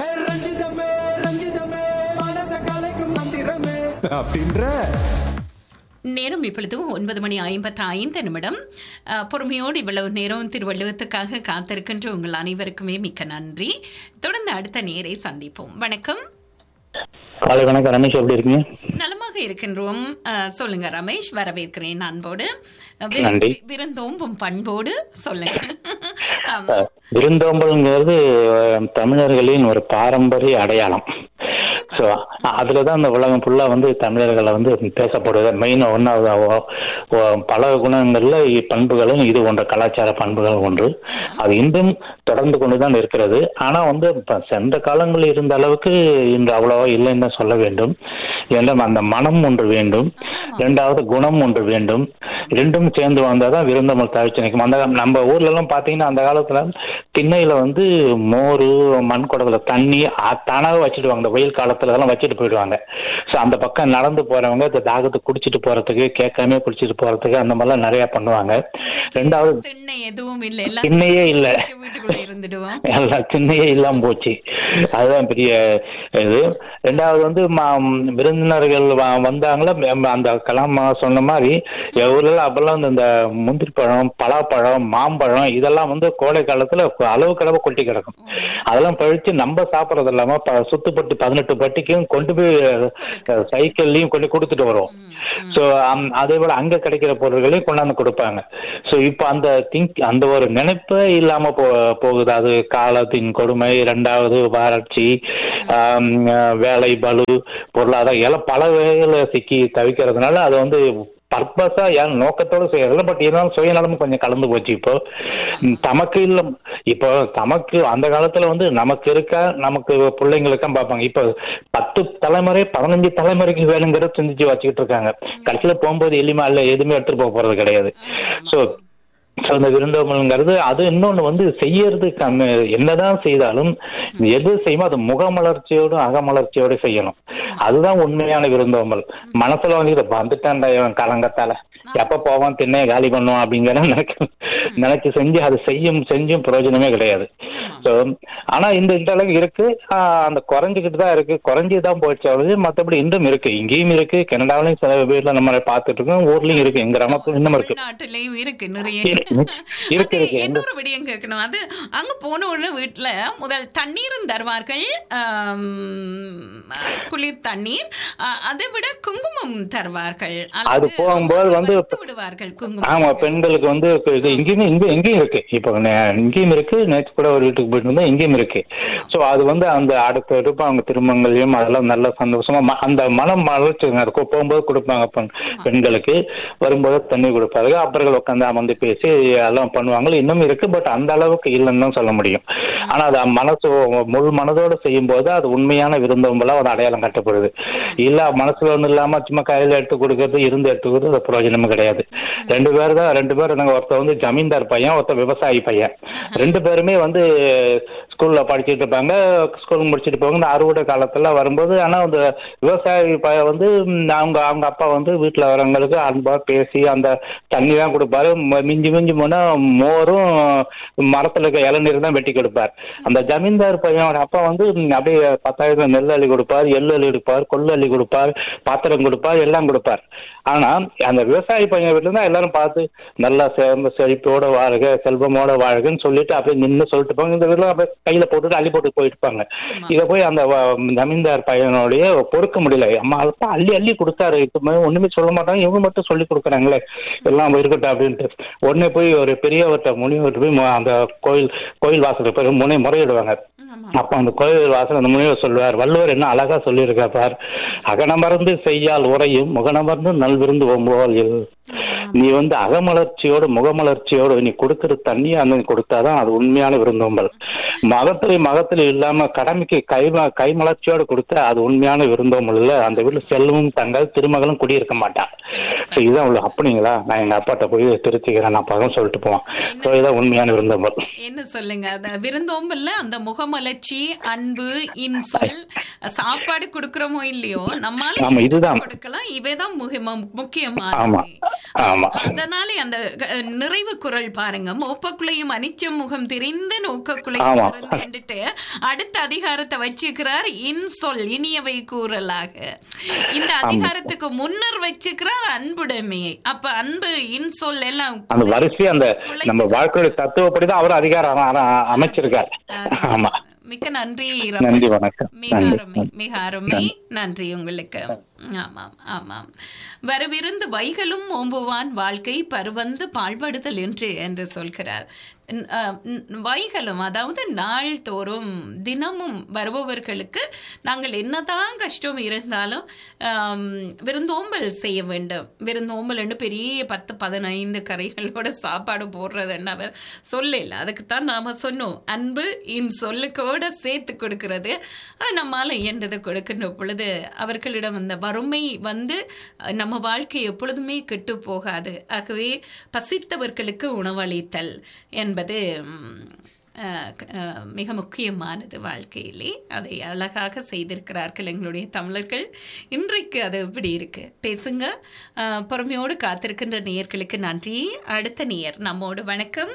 நேரம் இப்பொழுது ஒன்பது மணி ஐம்பத்தி ஐந்து நிமிடம் அஹ், பொறுமையோடு இவ்வளவு நேரம் திருவள்ளுவத்துக்காக காத்திருக்கின்ற உங்கள் அனைவருக்குமே மிக்க நன்றி தொடர்ந்து அடுத்த நேரை சந்திப்போம் வணக்கம் காலை வணக்கம் ரமேஷ் எப்படி இருக்கீங்க நலமாக இருக்கின்றோம் அஹ், சொல்லுங்க ரமேஷ் வரவேற்கிறேன் அன்போடு நன்றி. விருந்தோம்பும் பண்போடு சொல்லுங்க ஆமா. அஹ், விருந்தோம்பல்ங்கிறது அஹ், தமிழர்களின் ஒரு பாரம்பரிய அடையாளம் ஸோ அதுலதான் அந்த உலகம் ஃபுல்லா வந்து தமிழர்களை வந்து பேசப்படுது மெயின் ஒன்றாவது பல குணங்கள்ல இ- பண்புகளும் இது ஒன்று கலாச்சார பண்புகள் ஒன்று அது இன்றும் தொடர்ந்து கொண்டுதான் இருக்கிறது ஆனா வந்து இப்ப சென்ற காலங்களில் இருந்த அளவுக்கு இன்று அவ்வளவா இல்லைன்னு தான் சொல்ல வேண்டும் ஏன்னா அந்த மனம் ஒன்று வேண்டும் இரண்டாவது குணம் ஒன்று வேண்டும் ரெண்டும் சேர்ந்து வந்தாதான் விருந்தமல் தவிர்த்து நிற்கும் அந்த நம்ம ஊர்ல எல்லாம் பாத்தீங்கன்னா அந்த காலத்துல திண்ணையில வந்து மோர் மண் குடத்துல தண்ணி அ- தானாக வச்சிடுவாங்க இந்த வெயில் காலத்துல எல்லாம் வச்சுட்டு போயிடுவாங்க ஸோ அந்த பக்கம் நடந்து போறவங்க இந்த தாகத்தை குடிச்சிட்டு போறதுக்கு கேட்காம குடிச்சிட்டு போறதுக்கு அந்த மாதிரிலாம் நிறைய பண்ணுவாங்க ரெண்டாவது திண்ணை எதுவும் இல்லை எல்லாம் திண்ணையே இல்ல வீட்டுக்குள்ள இருந்துடுவோம் எல்லாம் திண்ணையே இல்லாம போச்சு அதுதான் பெரிய இது ரெண்டாவது வந்து ம- விருந்தினர்கள் வ- வந்தாங்களா ம், அந்த கலாமா சொன்ன மாதிரி எவ்வளவு அப்பெல்லாம் வந்து இந்த முந்திரி பழம் பலாப்பழம் மாம்பழம் இதெல்லாம் வந்து கோடை காலத்துல அளவுக்கு அளவு கொட்டி கிடக்கும் அதெல்லாம் பழிச்சு நம்ம சாப்பிடறது இல்லாம ப- சுத்துப்பட்டு பதினெட்டு பட்டிக்கும் கொண்டு போய் அஹ், சைக்கிள்லயும் கொண்டு கொடுத்துட்டு வருவோம் ஸோ அதே போல அங்க கிடைக்கிற பொருட்களையும் கொண்டாந்து கொடுப்பாங்க ஸோ இப்போ அந்த திங்க் அந்த ஒரு நினைப்பே இல்லாம போ போகுது அது காலத்தின் கொடுமை ரெண்டாவது வறட்சி ஆம், அஹ், வேலை பளு பொருளாதாரம் எல்லாம் பல வகையில சிக்கி தவிக்கிறதுனால அது வந்து பர்பஸா யார் நோக்கத்தோட செய்யறதில்ல பட் இருந்தாலும் சுயநலமும் கொஞ்சம் கலந்து போச்சு இப்போ ம், தமக்கு இல்ல இப்போ தமக்கு அந்த காலத்துல வந்து நமக்கு இருக்கா நமக்கு பிள்ளைங்களுக்கா பார்ப்பாங்க இப்போ பத்து தலைமுறை பதினஞ்சு தலைமுறைக்கு வேணுங்கிறத சிந்திச்சு வச்சுக்கிட்டு இருக்காங்க கடைசியில போகும்போது எளிமா இல்ல எதுவுமே எடுத்துட்டு போக போறது கிடையாது சோ ஸோ அந்த விருந்தோம்பல்ங்கிறது அது இன்னொன்று வந்து செய்யறது கம்மி என்னதான் செய்தாலும் எது செய்யுமோ அது முகமலர்ச்சியோடு அகமலர்ச்சியோடு செய்யணும் அதுதான் உண்மையான விருந்தோம்பல் மனசுல வந்து இதை வந்துட்டான்டா இவன் கலங்கத்தால எப்ப போவான் திண்ணே காலி பண்ணுவான் அப்படிங்கிற நினைக்க நினைச்சு செஞ்சு அது செய்யும் செஞ்சும் பிரயோஜனமே கிடையாது ஸோ ஆனா இந்த இந்த அளவுக்கு இருக்கு ஆஹ் அந்த குறைஞ்சிக்கிட்டு தான் இருக்கு குறைஞ்சி தான் போயிடுச்சு அவ்வளவு மற்றபடி இன்னும் இருக்கு இங்கேயும் இருக்கு கனடாவிலையும் சில வீட்டில் நம்ம பார்த்துட்டு இருக்கோம் ஊர்லயும் இருக்கு எங்க கிராமத்துல இன்னும் இருக்கு நாட்டிலையும் இருக்கு நிறைய இருக்கு இருக்கு அது இருக்கு எங்க இன்னொரு விடயம் கேட்கணும் அது அங்க போன உடனே வீட்டுல முதல் தண்ணீரும் தருவார்கள் ஆம், குளிர் தண்ணீர் அ- அதை விட குங்குமம் தருவார்கள் அது அல்லது போகும்போது வந்து வைத்து விடுவார்கள் குங்குமம் ஆமா பெண்களுக்கு வந்து இப்ப இது இங்கேயுமே இங்க எங்கேயும் இருக்கு இப்போ நே- இங்கேயும் இருக்கு நேற்று கூட ஒரு வீட்டுக்கு போயிட்டு வந்தா இங்கேயும் இருக்கு சோ அது வந்து அந்த அடுத்த இருப்ப அவங்க திருமங்கல்யம் அதெல்லாம் நல்ல சந்தோஷமா ம- அந்த மனம் மலர்ச்சி அது கொ- போகும்போது கொடுப்பாங்க பெண்- பெண்களுக்கு வரும்போது தண்ணி கொடுப்பாங்க அப்புறம் உட்காந்து அமர்ந்து பேசி எல்லாம் பண்ணுவாங்க இன்னும் இருக்கு பட் அந்த அளவுக்கு இல்லைன்னு தான் சொல்ல முடியும் ஆனா அது மனசு முழு மனதோட செய்யும் போது அது உண்மையான விருந்தோம்பலா ஒரு அடையாளம் கட்டப்படுது இல்ல மனசுல ஒண்ணு இல்லாம சும்மா கையில எடுத்து கொடுக்கறது இருந்து எடுத்து கொடுக்கறது அது பிரயோஜனமும் கிடையாது ரெண்டு பேர் தான் ரெண்டு பேர் நாங்க ஒருத்தர் வந்து ஜமீன்தார் பையன் ஒருத்தர் விவசாயி பையன் ரெண்டு பேருமே வந்து ஸ்கூல்ல படிச்சுட்டு இருப்பாங்க ஸ்கூல் முடிச்சுட்டு போவாங்க இந்த அறுவடை காலத்துல வரும்போது ஆனா அந்த விவசாயி பையன் வந்து ம், அவங்க அவங்க அப்பா வந்து வீட்டுல வரவங்களுக்கு அன்பா பேசி அந்த தண்ணி தான் கொடுப்பாரு ம- மிஞ்சி மிஞ்சி போனா மோரும் மரத்துல இருக்க இளநீர் தான் வெட்டி கொடுப்பார் அந்த ஜமீன்தார் பையனோட அப்பா வந்து ம், அப்படியே பத்தாயிரம் நெல் அள்ளி கொடுப்பார் எள்ளு அள்ளி கொடுப்பார் கொள்ளு அள்ளி கொடுப்பார் பாத்திரம் கொடுப்பார் எல்லாம் கொடுப்பார் ஆனா அந்த விவசாயி பையன் வீட்டுல தான் எல்லாரும் பார்த்து நல்லா செ- செழிப்போட வாழ்க செல்வமோட வாழ்கன்னு சொல்லிட்டு அப்படியே நின்னு சொல்லிட்டு போங்க இந்த வீட்டுல அப்படியே கையில போட்டுட்டு அள்ளி போட்டு போயிட்டு இருப்பாங்க இத போய் அந்த வ- ஜமீன்தார் பையனுடைய பொறுக்க முடியல அம்மா அப்பா அள்ளி அள்ளி கொடுத்தாரு இப்ப ஒண்ணுமே சொல்ல மாட்டாங்க இவங்க மட்டும் சொல்லி கொடுக்குறாங்களே எல்லாம் இருக்கட்டும் அப்படின்ட்டு உடனே போய் ஒரு பெரியவர்கிட்ட முனிவர்கிட்ட போய் மு- அந்த கோயில் கோயில் வாசலுக்கு போய் முனை முறையிடுவாங்க அப்ப அந்த கோயில் வாசல் அந்த முனிவர் சொல்லுவார் வள்ளுவர் என்ன அழகா சொல்லியிருக்கா பார் அகனமர்ந்து செய்யால் உரையும் முகனமர்ந்து நல்விருந்து ஓம்புவாள் இல். நீ வந்து அகமலர்ச்சியோடு முகமலர்ச்சியோடு நீ கொடுக்கிற தண்ணி அந்த கொடுத்தாதான் அது உண்மையான விருந்தோம்பல் மகத்துல மகத்துல இல்லாம கடமைக்கு கை கை மலர்ச்சியோடு கொடுத்தா அது உண்மையான விருந்தோம்பல் இல்ல அந்த வீட்டுல செல்வமும் தங்கள் திருமகளும் குடியிருக்க மாட்டான் So இதுதான் உள்ள அப்படிங்களா நான் எங்க அப்பாட்ட போய் திருச்சிக்கிறேன் நான் பதம் சொல்லிட்டு போவான் ஸோ இதான் உண்மையான விருந்தோம்பல் என்ன சொல்லுங்க அந்த விருந்தோம்பல்ல அந்த முகமலர்ச்சி அன்பு இன்சொல் சாப்பாடு கொடுக்கறோமோ இல்லையோ நம்மால ஆமா, இதுதான். கொடுக்கலாம் இவைதான் முக்கியமா ஆமா முக்கியமான ஆமா அதனாலே அந்த அஹ், நிறைவு குரல் பாருங்க மோப்பக்குள்ளையும் அனிச்சம் முகம் தெரிந்த நோக்கக்குள்ளையும் ஆமா. மறந்துட்டு அடுத்த அதிகாரத்தை வச்சுக்கிறார் இன்சொல் இனியவை கூறலாக இந்த அதிகாரத்துக்கு முன்னர் வச்சுக்கிறார் அன்புடைமை அப்ப அன்பு இன்சொல் எல்லாம் அந்த வரிசை அந்த நம்ம வாழ்க்கையோட தத்துவப்படி தான் அவர் அதிகாரம் அ- அ- அமைச்சிருக்கார் ஆமா மிக்க நன்றி நன்றி ரமேஷ். வணக்கம் மிக நன்றி அருமை மிக அருமை நன்றி உங்களுக்கு ஆமாம் ஆமாம் வரவிருந்து வைகளும் ஓம்புவான் வாழ்க்கை பருவந்து பாழ்படுதல் என்று என்று சொல்கிறார் ந- அஹ், ந- வைகளும் அதாவது நாள்தோறும் தினமும் வருபவர்களுக்கு நாங்கள் என்னதான் கஷ்டம் இருந்தாலும் ஆம், விருந்தோம்பல் செய்ய வேண்டும் விருந்தோம்பல் என்று பெரிய பத்து பதினைந்து கரைகளோட சாப்பாடு போடுறதுன்னு அவர் சொல்லல அதுக்கு தான் நாம சொன்னோம் அன்பு இன் சொல்லுக்கோட சேர்த்து கொடுக்கிறது அது நம்மால இயன்றதை கொடுக்கின்ற பொழுது அவர்களிடம் அந்த வறுமை வந்து அஹ், நம்ம வாழ்க்கை எப்பொழுதுமே கெட்டு போகாது ஆகவே பசித்தவர்களுக்கு உணவளித்தல் என்பது ம், அஹ், அஹ், மிக முக்கியமானது வாழ்க்கையிலே அதை அழகாக செய்திருக்கிறார்கள் எங்களுடைய தமிழர்கள் இன்றைக்கு அது எப்படி இருக்கு பேசுங்க அஹ், பொறுமையோடு காத்திருக்கின்ற நேயர்களுக்கு நன்றி அடுத்த நேயர் நம்மோடு வணக்கம்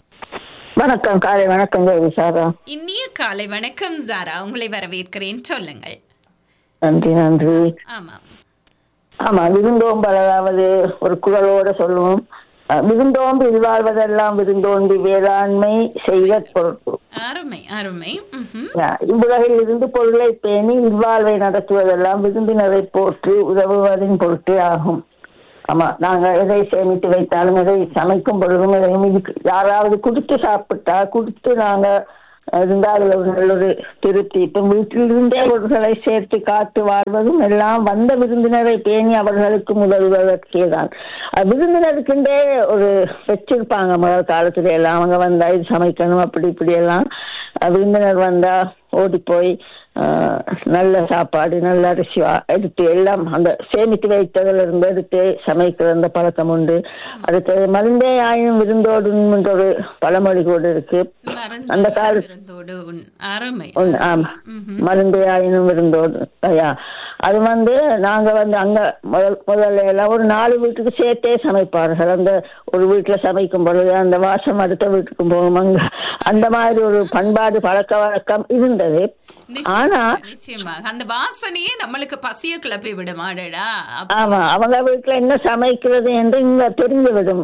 வணக்கம் காலை வணக்கம் கோவி சாரா இனிய காலை வணக்கம் ஜாரா உங்களை வரவேற்கிறேன் சொல்லுங்கள் நன்றி நன்றி ஆமாம் ஆமா விருந்தோம்பல் அதாவது ஒரு குரலோட சொல்லுவோம் அஹ், விருந்தோம்பி இல்வாழ்வதெல்லாம் விருந்தோம்பி வேளாண்மை செய்த பொருட்கள் அருமை அருமை ம்ஹும். இவ்வுலகில் இருந்து பொருளை பேணி இல்வாழ்வை நடத்துவதெல்லாம் விருந்தினரை போற்றி உதவுவதின் பொருட்டே ஆகும் ஆமா நாங்க எதை சேமித்து வைத்தாலும் எதை சமைக்கும் பொழுதும் எதையும் இதுக்கு யாராவது கொடுத்து சாப்பிட்டா கொடுத்து நாங்க இருந்தால் அதுல ஒரு நல்ல ஒரு திருப்தி இப்ப வீட்டிலிருந்தே அவர்களை சேர்த்து காத்து வாழ்வதும் எல்லாம் வந்த விருந்தினரை பேணி அவர்களுக்கு உதவுவதற்கே தான் அஹ் விருந்தினருக்குண்டே ஒரு வச்சிருப்பாங்க முதல் காலத்துல எல்லாம் அவங்க வந்தா இது சமைக்கணும் அப்படி இப்படி எல்லாம் அஹ் விருந்தினர் வந்தா ஓடி போய் ஆஹ் நல்ல சாப்பாடு நல்ல அரிசி வா- எடுத்து எல்லாம் அந்த சேமித்து வைத்ததுல இருந்து எடுத்து சமைக்கிற அந்த பழக்கம் உண்டு அடுத்தது மருந்தே ஆயினும் விருந்தோடு என்ற ஒரு பழமொழி கூட இருக்கு அந்த கால விருந்தோடு உன் அருமை ஒண்ணு, ஆமா மருந்தே ஆயினும் விருந்தோடு ஐயா அது வந்து நாங்க வந்து அங்க முதல் முதல்ல எல்லாம் ஒரு நாலு வீட்டுக்கு சேர்த்தே சமைப்பார்கள் அந்த ஒரு வீட்டுல சமைக்கும் பொழுது அந்த வாசம் அடுத்த வீட்டுக்கு போகும் அங்க அந்த மாதிரி ஒரு பண்பாடு பழக்க வழக்கம் இருந்தது ஆனா நிச்சயமாக அந்த வாசனையே நம்மளுக்கு பசிய கிளப்பி விடுமாடா ஆமா அவங்க வீட்டுல என்ன சமைக்கிறது என்று இங்க தெரிந்துவிடும்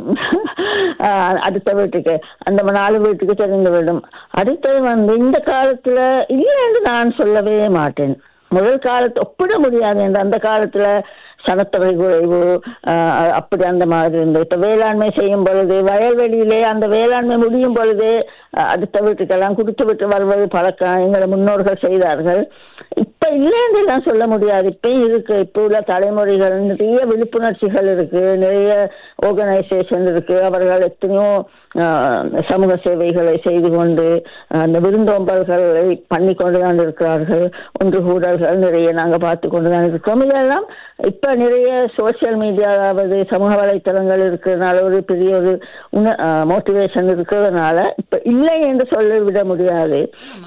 ஆஹ் அடுத்த வீட்டுக்கு அந்த நாலு வீட்டுக்கு தெரிந்துவிடும் அடுத்தது வந்து இந்த காலத்துல இல்லை என்று நான் சொல்லவே மாட்டேன் முதல் காலத்து ஒப்பிட முடியாது என்று அந்த காலத்துல சனத்தொகை குறைவு ஆஹ் அப்படி அந்த மாதிரி இருந்தது இப்ப வேளாண்மை செய்யும் பொழுது வயல்வெளியிலே அந்த வேளாண்மை முடியும் பொழுது அஹ் அடுத்த வீட்டுக்கெல்லாம் கொடுத்து விட்டு வருவது பழக்கம் எங்களை முன்னோர்கள் செய்தார்கள் இப்ப இல்லைன்னு எல்லாம் சொல்ல முடியாது இப்பயும் இருக்கு இப்ப உள்ள தலைமுறைகள் நிறைய விழிப்புணர்ச்சிகள் இருக்கு நிறைய ஆர்கனைசேஷன் இருக்கு அவர்கள் எத்தனையோ ஆஹ், சமூக சேவைகளை செய்து கொண்டு ஆஹ், அந்த விருந்தோம்பல்களை பண்ணி கொண்டு தான் இருக்கிறார்கள் ஒன்று கூடல்கள் நிறைய நாங்க பார்த்து கொண்டு தான் இருக்கிறோம் இதெல்லாம் இப்ப நிறைய சோசியல் மீடியா அதாவது சமூக வலைத்தளங்கள் இருக்கிறதுனால ஒரு பெரிய ஒரு மோட்டிவேஷன் இருக்கிறதுனால இப்ப இல்லை என்று சொல்லிவிட முடியாது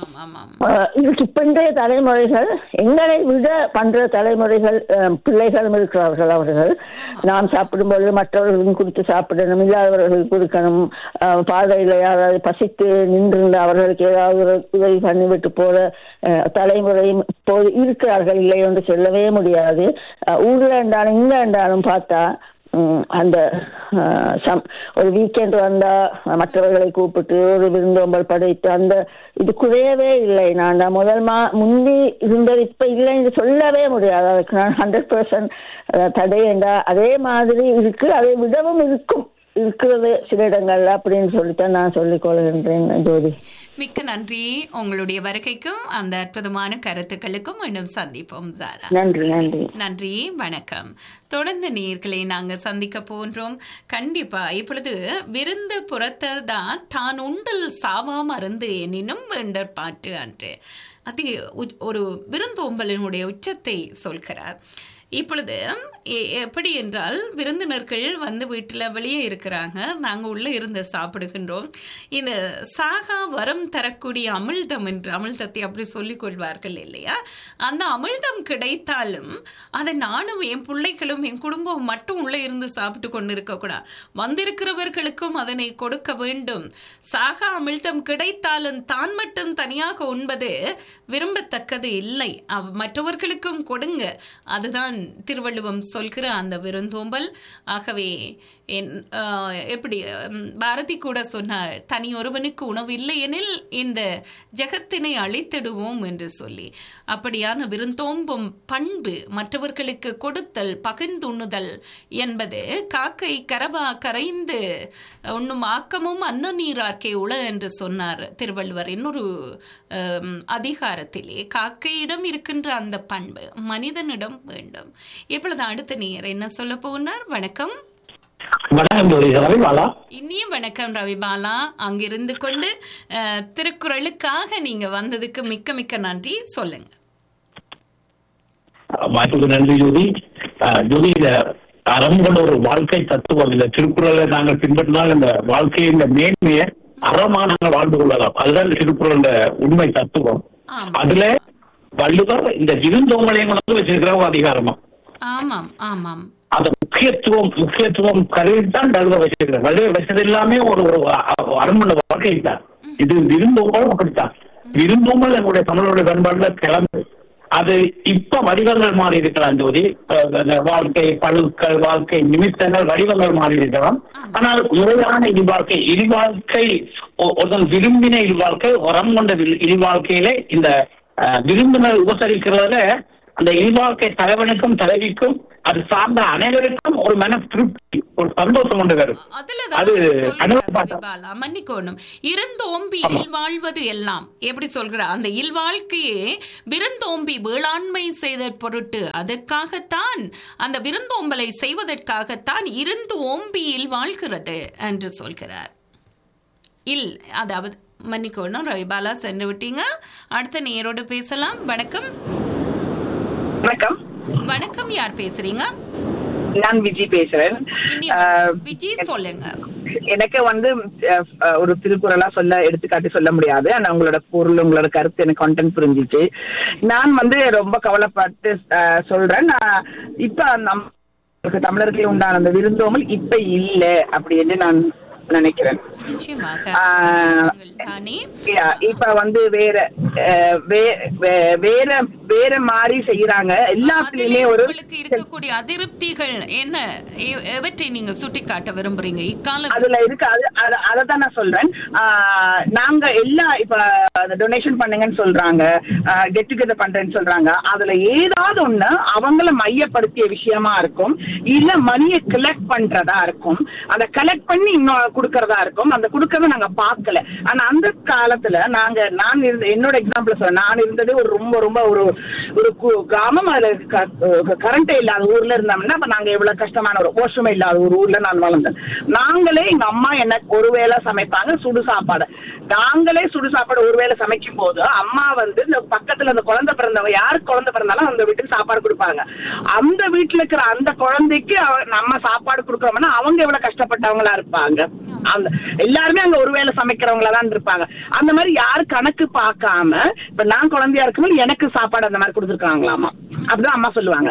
ஆஹ் இதுக்கு இப்ப இன்றைய தலைமுறைகள் எங்களை விட பண்ற தலைமுறைகள் ஆஹ் பிள்ளைகளும் இருக்கிறார்கள் அவர்கள் நாம் சாப்பிடும் பொழுது மற்றவர்களுக்கும் கொடுத்து சாப்பிடணும் இல்லாதவர்களுக்கு கொடுக்கணும் ஆஹ் பாதையில யாராவது பசித்து நின்றிருந்த அவர்களுக்கு ஏதாவது ஒரு உதவி பண்ணிவிட்டு போற ஆஹ் தலைமுறையும் இப்போது இருக்கிறார்கள் இல்லை என்று சொல்லவே முடியாது ஆஹ் ஊர்ல இருந்தாலும் இங்க இருந்தாலும் பார்த்தா உம், அந்த ஆஹ், சம்- ஒரு வீக்கெண்ட் வந்தா மற்றவர்களை கூப்பிட்டு ஒரு விருந்தோம்பல் படைத்து அந்த இது குறையவே இல்லை நான் தான் முதல் மா முந்தி இருந்தது இப்ப இல்லைன்னு சொல்லவே முடியாது அதுக்கு நான் ஹண்ட்ரட் பர்சன்ட் தடை என்றா அதே மாதிரி இருக்கு அதை விடவும் இருக்கும் இருக்கிறது சில இடங்கள்ல அப்படின்னு சொல்லித்தான் நான் சொல்லிக் கொள்கின்றேன் ஜோதி மிக்க நன்றி உங்களுடைய வருகைக்கும் அந்த அற்புதமான கருத்துக்களுக்கும் மீண்டும் சந்திப்போம் சாரா நன்றி நன்றி நன்றி வணக்கம் தொடர்ந்து நேர்களை நாங்க சந்திக்க போன்றோம் கண்டிப்பா இப்பொழுது விருந்து புறத்தை தான் தான் உண்டல் சாவா மருந்து எனினும் வேண்டற் பாட்டு அன்று அது உச்- ஒரு விருந்தோம்பலினுடைய உச்சத்தை சொல்கிறார் இப்பொழுது எ- எப்படி என்றால் விருந்தினர்கள் வந்து வீட்டில் வெளியே இருக்கிறாங்க நாங்கள் உள்ளே இருந்து சாப்பிடுகின்றோம் இந்த சாகா வரம் தரக்கூடிய அமிழ்தம் என்று அமிழ்தத்தை அப்படி சொல்லிக் கொள்வார்கள் இல்லையா அந்த அமிழ்தம் கிடைத்தாலும் அதை நானும் என் பிள்ளைகளும் என் குடும்பம் மட்டும் உள்ளே இருந்து சாப்பிட்டு கொண்டு இருக்கக்கூடாது வந்திருக்கிறவர்களுக்கும் அதனை கொடுக்க வேண்டும் சாகா அமிழ்தம் கிடைத்தாலும் தான் மட்டும் தனியாக உண்பது விரும்பத்தக்கது இல்லை அவ்- மற்றவர்களுக்கும் கொடுங்க அதுதான் திருவள்ளுவம் சொல்கிற அந்த விருந்தோம்பல் ஆகவே என் ஆஹ், எப்படி உம், பாரதி கூட சொன்னார் தனி ஒருவனுக்கு உணவு இல்லை எனில் இந்த ஜெகத்தினை அழித்திடுவோம் என்று சொல்லி அப்படியான விருந்தோம்பும் பண்பு மற்றவர்களுக்கு கொடுத்தல் பகிர்ந்துண்ணுதல் என்பது காக்கை கரவா கரைந்து உண்ணும் ஆக்கமும் அன்ன நீரார்க்கே உள என்று சொன்னார் திருவள்ளுவர் இன்னொரு ஆம், அதிகாரத்திலே காக்கையிடம் இருக்கின்ற அந்த பண்பு மனிதனிடம் வேண்டும் இப்பொழுது அடுத்த நேர் என்ன சொல்ல போனார் வணக்கம் வணக்கம் ஜோதி ரவிபாலா இனிய வணக்கம் ரவிபாலா அங்கிருந்து கொண்டு அஹ், திருக்குறளுக்காக நீங்க வந்ததுக்கு மிக்க மிக்க நன்றி சொல்லுங்க வாய்ப்புக்கு நன்றி ஜோதி அஹ், ஜோதி இந்த அறம் கொண்ட ஒரு வாழ்க்கை தத்துவம் இந்த திருக்குறளை நாங்கள் பின்பற்றினால் இந்த வாழ்க்கையின் இந்த மேன்மையை அறமா நாங்கள் வாழ்ந்து கொள்ளலாம் அதுதான் இந்த திருக்குறளோட உண்மை தத்துவம் அதுல வள்ளுவர் இந்த விருந்தோம்பலையும் வந்து வச்சிருக்கிற ஒரு அதிகாரமா ஆமாம் ஆமாம் அந்த முக்கியத்துவம் முக்கியத்துவம் கருதி தான் வள்ளுவர் வச்சிருக்கிறார் வள்ளுவர் வச்சது எல்லாமே ஒரு ஒரு அரண்மனை வாழ்க்கை தான் இது விருந்தோம்பலும் அப்படித்தான் விருந்தோம்பல் எங்களுடைய தமிழருடைய பண்பாடுல கிளம்பு அது இப்ப வடிவங்கள் மாறி இருக்கலாம் ஜோதி அஹ் அந்த வாழ்க்கை பழுக்கள் வாழ்க்கை நிமித்தங்கள் வடிவங்கள் மாறி இருக்கலாம் ஆனால் முறையான இல்வாழ்க்கை இல்வாழ்க்கை ஒ- ஒருத்தன் விரும்பின இல்வாழ்க்கை உரம் கொண்ட வில்- இல்வாழ்க்கையிலே இந்த அஹ், விருந்தினர் உபசரிக்கிறதுல அந்த இல்வாழ்க்கை தலைவனுக்கும் தலைவிக்கும் அது சார்ந்த அனைவருக்கும் ஒரு மன திருப்தி ஒரு சந்தோஷம் கொண்டு வரும் அது அனுபவம் பாலா மன்னிக்கணும் இருந்தோம்பி இல்வாழ்வது எல்லாம் எப்படி சொல்கிற அந்த இல்வாழ்க்கையே விருந்தோம்பி வேளாண்மை செய்த பொருட்டு அதற்காகத்தான் அந்த விருந்தோம்பலை செய்வதற்காகத்தான் இருந்து ஓம்பியில் வாழ்கிறது என்று சொல்கிறார் இல் அதாவது மன்னிக்கணும் ரவிபாலா சென்று விட்டீங்க அடுத்த நேரோடு பேசலாம் வணக்கம் வணக்கம் வணக்கம் யார் பேசுறீங்க நான் விஜி பேசுறேன் அஹ், விஜி சொல்லுங்க எனக்கு வந்து அஹ், அஹ், ஒரு திருக்குறளா சொல்ல எடுத்துக்காட்டி சொல்ல முடியாது ஆனா உங்களோட பொருள் உங்களோட கருத்து எனக்கு கண்டென்ட் புரிஞ்சிச்சு நான் வந்து ரொம்ப கவலைப்பட்டு அஹ், சொல்றேன் நான் இப்ப நம் தமிழர்கள் உண்டான அந்த விருந்தோமல் இப்ப இல்ல அப்படின்னு நான் நினைக்கிறேன் நிச்சயமாக ஆஹ், தானே yeah, இப்ப வந்து வேற அஹ், வே- வே- வேற வேற மாதிரி செய்யறாங்க எல்லாத்துலயுமே ஒரு உங்களுக்கு இருக்கக்கூடிய அதிருப்திகள் என்ன எ- எவற்றை நீங்க சுட்டிக்காட்ட விரும்புறீங்க இக்கால அதுல இருக்கு அது அது- அததான் நான் சொல்றேன் ஆஹ் நாங்க எல்லா இப்ப டொனேஷன் பண்ணுங்கன்னு சொல்றாங்க கெட் டுகெதர் பண்றேன்னு சொல்றாங்க அதுல ஏதாவது ஒண்ணு அவங்கள மையப்படுத்திய விஷயமா இருக்கும் இல்ல மணியை கலெக்ட் பண்றதா இருக்கும் அதை கலெக்ட் பண்ணி இன்னும் கொடுக்கறதா இருக்கும் அந்த கொடுக்கறத நாங்க பார்க்கல ஆனா அந்த காலத்துல நாங்க நான் இருந்த என்னோட எக்ஸாம்பிள் சொல்றேன் நான் இருந்தது ஒரு ரொம்ப ரொம்ப ஒரு ஒரு கு- கிராமம் அதுல கரண்டே இல்லாத ஊர்ல இருந்தோம்னா அப்ப நாங்க எவ்வளவு கஷ்டமான ஒரு வாஷ்ரூமே இல்லாத ஒரு ஊர்ல நான் வளர்ந்தேன் நாங்களே எங்க அம்மா என்ன ஒரு வேளை சமைப்பாங்க சுடு சாப்பாடு நாங்களே சுடு சாப்பாடு ஒரு வேளை சமைக்கும் போது அம்மா வந்து இந்த பக்கத்துல அந்த குழந்தை பிறந்தவங்க யாருக்கு குழந்தை பிறந்தாலும் அந்த வீட்டுக்கு சாப்பாடு கொடுப்பாங்க அந்த வீட்டுல இருக்கிற அந்த குழந்தைக்கு அவ- நம்ம சாப்பாடு கொடுக்கறோம்னா அவங்க எவ்வளவு கஷ்டப்பட்டவங்களா இருப்பாங்க அந்த எல்லாருமே அங்க ஒரு வேளை சமைக்கிறவங்களா தான் இருப்பாங்க அந்த மாதிரி யாரும் கணக்கு பார்க்காம இப்ப நான் குழந்தையா இருக்கும்போது எனக்கு சாப்பாடு அந்த மாதிரி கொடுத்துருக்காங்களாமா அப்படிதான் அம்மா சொல்லுவாங்க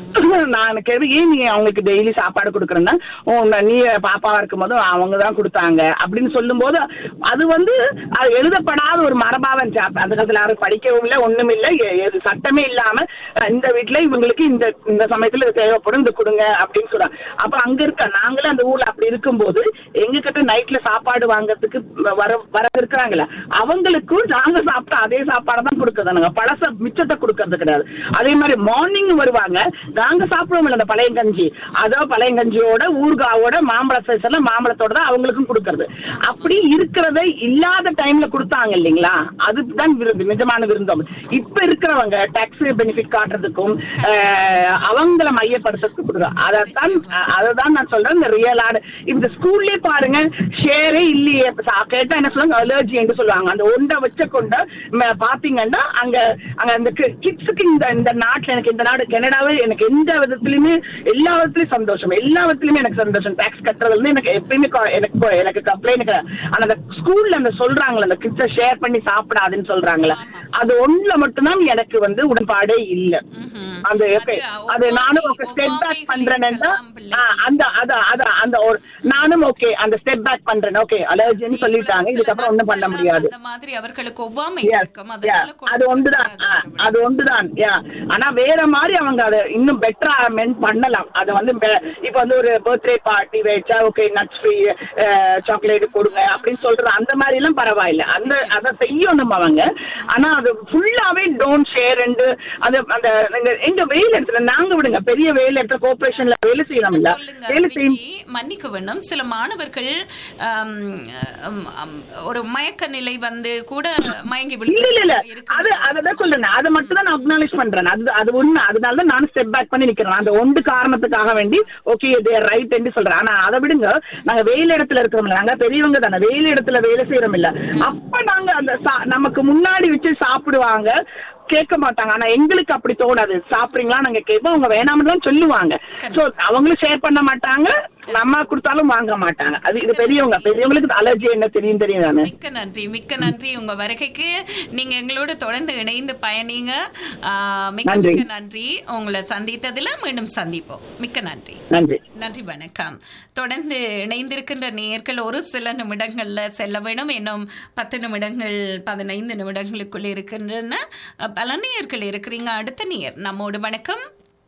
நான் கேள்வி ஏன் நீ அவங்களுக்கு டெய்லி சாப்பாடு கொடுக்குறேன்னா உன்னை நீ பாப்பாவா இருக்கும்போது அவங்க தான் கொடுத்தாங்க அப்படின்னு சொல்லும்போது அது வந்து அது எழுதப்படாத ஒரு மரபாக இருந்துச்சு அப்ப அந்த காலத்துல யாரும் படிக்கவும் இல்லை ஒண்ணும் இல்லை எ- எது சட்டமே இல்லாம அஹ், இந்த வீட்டுல இவங்களுக்கு இந்த இந்த சமயத்துல இது தேவைப்படும் இது கொடுங்க அப்படின்னு சொல்றாங்க அப்ப அங்க இருக்க நாங்களே அந்த ஊர்ல அப்படி இருக்கும்போது எங்க கிட்ட நைட்ல சாப்பாடு வாங்குறதுக்கு வர வர இருக்கிறாங்களே அவங்களுக்கும் நாங்க சாப்பிட்ட அதே சாப்பாடு தான் கொடுக்கறதானுங்க பழச மிச்சத்தை கொடுக்கறது கிடையாது அதே மாதிரி மார்னிங் வருவாங்க நாங்க சாப்பிடுவோம் அந்த பழைய கஞ்சி அதோ பழைய கஞ்சியோட ஊறுகாவோட மாம்பழ சைஸ் எல்லாம் மாம்பழத்தோட தான் அவங்களுக்கும் கொடுக்கறது அப்படி இருக்கிறதை இல்லாத டைம்ல கொடுத்தாங்க இல்லைங்களா அதுதான் விருந்து நிஜமான விருந்தம் இப்ப இருக்கிறவங்க டாக்ஸ் பெனிஃபிட் காட்டுறதுக்கும் அஹ், அவங்கள மையப்படுத்துறதுக்கு கொடுக்குறோம் அதைத்தான் அதைதான் நான் சொல்றேன் இந்த ரியல் ஆடு இந்த ஸ்கூல்லே பாருங்க ஷேரே இல்லையே இப்ப சா- கேட்டா என்ன சொல்லுவாங்க அலர்ஜி என்று சொல்லுவாங்க அந்த ஒண்டை வச்ச கொண்ட ம- பாத்தீங்கன்னா அங்க அங்க அந்த கிட்ஸுக்கு இந்த இந்த நாட்டுல எனக்கு இந்த நாடு கனடாவே எனக்கு எந்த விதத்திலுமே எல்லா விதத்திலயும் சந்தோஷம் எல்லா விதத்திலுமே எனக்கு சந்தோஷம் டாக்ஸ் கட்டுறதுல இருந்து எனக்கு எப்பயுமே கொ- எனக்கு கொ- எனக்கு கம்ப்ளைண்ட் கிடையாது ஆனா அந்த ஸ்கூல்ல அந்த சொல்றாங்களே அந்த கிட்ஸ ஷேர் பண்ணி சாப்பிடாதுன்னு சொல்றாங்களே அது ஒண்ணுல மட்டும்தான் எனக்கு வந்து உடன்பாடே இல்ல அந்த okay, அது நானும் ஸ்டெப் பேக் பண்றேன்னா அந்த அத அத அந்த ஒரு நானும் ஓகே அந்த ஸ்டெப் பேக் பண்றேன் ஓகே அலர்ஜின்னு சொல்லிட்டாங்க இதுக்கப்புறம் ஒண்ணும் பண்ண முடியாது அந்த மாதிரி அவர்களுக்கு ஒவ்வாமை Yes, இருக்கும் yeah. அதனால அது ஒன்றுதான் ஆ, அது ஒன்றுதான் யா ஆனா வேற மாதிரி அவங்க அதை இன்னும் பெட்டரா மென் பண்ணலாம் அது வந்து பெ- இப்ப வந்து ஒரு பர்த்டே பார்ட்டி வச்சா ஓகே நட்ஸ் ஃப்ரீ சாக்லேட் கொடுங்க அப்படின்னு சொல்றது அந்த மாதிரி எல்லாம் பரவாயில்ல அந்த அதை செய்யணும் அவங்க ஆனா அது ஃபுல்லாவே டோன்ட் ஷேர் அது அந்த எங்க- எங்க வெயில் இடத்துல நாங்க விடுங்க பெரிய வெயில் இடத்துல கோஆபரேஷன்ல வேலை செய்யலாம்ல வேலை செய்யும் மன்னிக்க வேண்டும் சில மாணவர்கள் ஆம், ஆம், ஆம், ஒரு மயக்க நிலை வந்து கூட மயங்கி இல்ல இல்ல இல்ல அது அததான் சொல்றேன் அதை மட்டும் தான் நான் அக்னாலேஜ் பண்றேன் அது அது உண்மை அதனால தான் நானும் ஸ்டெப் பேக் பண்ணி நிக்கிறேன் அந்த ஒன்று காரணத்துக்காக வேண்டி ஓகே தேர் ரைட் என்று சொல்றேன் ஆனா அதை விடுங்க நாங்க வெயில் இடத்துல இருக்கிறோம்ல நாங்க பெரியவங்க தானே வெயில் இடத்துல வேலை செய்யறோம் இல்ல அப்ப நாங்க அந்த சா- நமக்கு முன்னாடி வச்சு சாப்பிடுவாங்க கேட்க மாட்டாங்க ஆனா எங்களுக்கு அப்படி தோணாது சாப்பிடுறீங்களா நாங்க கேட்போம் அவங்க வேணாம்னு தான் சொல்லுவாங்க சோ அவங்களும் ஷேர் பண்ண மாட்டாங்க நம்ம கொடுத்தாலும் வாங்க மாட்டாங்க அது இது பெரியவங்க பெரியவங்களுக்கு அலர்ஜி என்ன தெரியும் தெரியும் தானே மிக்க நன்றி மிக்க நன்றி உங்க வருகைக்கு நீங்க எங்களோட தொடர்ந்து இணைந்து பயணிங்க ஆ, மிக்க நன்றி. மிக்க நன்றி உங்களை சந்தித்ததுல மீண்டும் சந்திப்போம் மிக்க நன்றி நன்றி நன்றி வணக்கம் தொடர்ந்து இணைந்திருக்கின்ற நேர்கள் ஒரு சில நிமிடங்கள்ல செல்ல வேணும் இன்னும் பத்து நிமிடங்கள் பதினைந்து நிமிடங்களுக்குள் இருக்கின்றன பல நேயர்கள் இருக்கிறீங்க அடுத்த நேயர் நம்மோடு வணக்கம்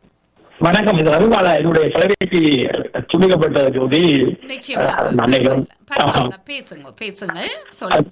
வணக்கம் இது ரவிபாலா என்னுடைய தொலைபேசி துண்டிக்கப்பட்ட ஜோதி நிச்சயமாக அஹ், நினைக்கிறேன் பரவாயில்ல பேசுங்க பேசுங்க சொல்லுங்க